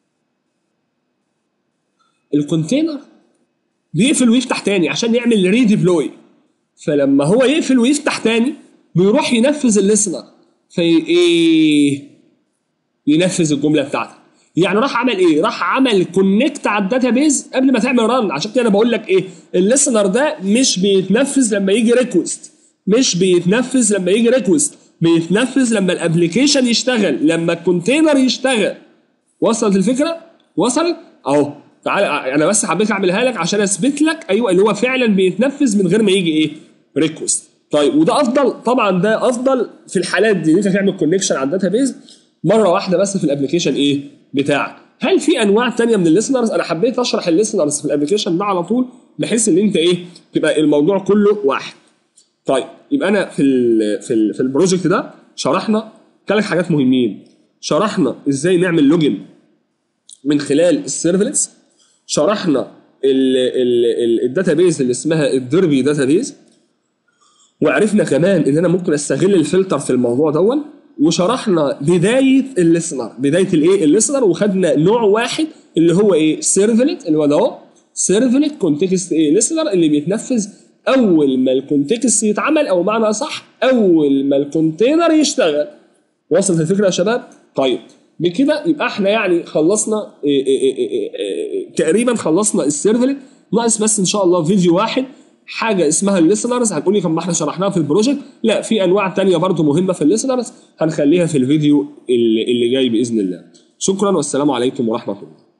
الكونتينر بيقفل ويفتح تاني عشان يعمل ريديبلوي فلما هو يقفل ويفتح تاني بيروح ينفذ الليسنر في ايه ينفذ الجمله بتاعتك يعني راح عمل ايه راح عمل كونكت على الداتابيز قبل ما تعمل رن عشان كده انا بقول لك ايه الليسنر ده مش بيتنفذ لما يجي ريكوست مش بيتنفذ لما يجي ريكوست بيتنفذ لما الابلكيشن يشتغل لما الكونتينر يشتغل وصلت الفكره وصلت اهو تعالى انا بس حبيت اعملها لك عشان اثبت لك ايوه اللي هو فعلا بيتنفذ من غير ما يجي ايه ريكوست طيب وده افضل طبعا ده افضل في الحالات دي ان انت تعمل كونكشن على الداتابيز مره واحده بس في الابلكيشن ايه بتاعك هل في انواع تانية من الليسنرز انا حبيت اشرح الليسنرز في الابلكيشن ده على طول بحيث ان انت ايه تبقى الموضوع كله واحد طيب يبقى انا في ال في ال في البروجكت ده شرحنا ثلاث حاجات مهمين شرحنا ازاي نعمل لوجن من خلال السيرفلتس شرحنا الداتابيز اللي اسمها الديربي داتابيز وعرفنا كمان ان انا ممكن استغل الفلتر في الموضوع دون وشرحنا بدايه الليسنر بدايه الايه الليسنر وخدنا نوع واحد اللي هو ايه سيرفلت اللي هو ده اهو سيرفلت كونتكست ايه ليسنر اللي بيتنفذ اول ما الكونتكست يتعمل او معنى اصح اول ما الكونتينر يشتغل وصلت الفكره يا شباب طيب بكده يبقى احنا يعني خلصنا إيه إيه إيه إيه إيه تقريبا خلصنا السيرفلت ناقص بس ان شاء الله فيديو واحد حاجه اسمها الليسنرز هتقولي طب ما احنا شرحناها في البروجكت لا في انواع تانية برضو مهمه في الليسنرز هنخليها في الفيديو اللي, اللي جاي باذن الله شكرا والسلام عليكم ورحمه الله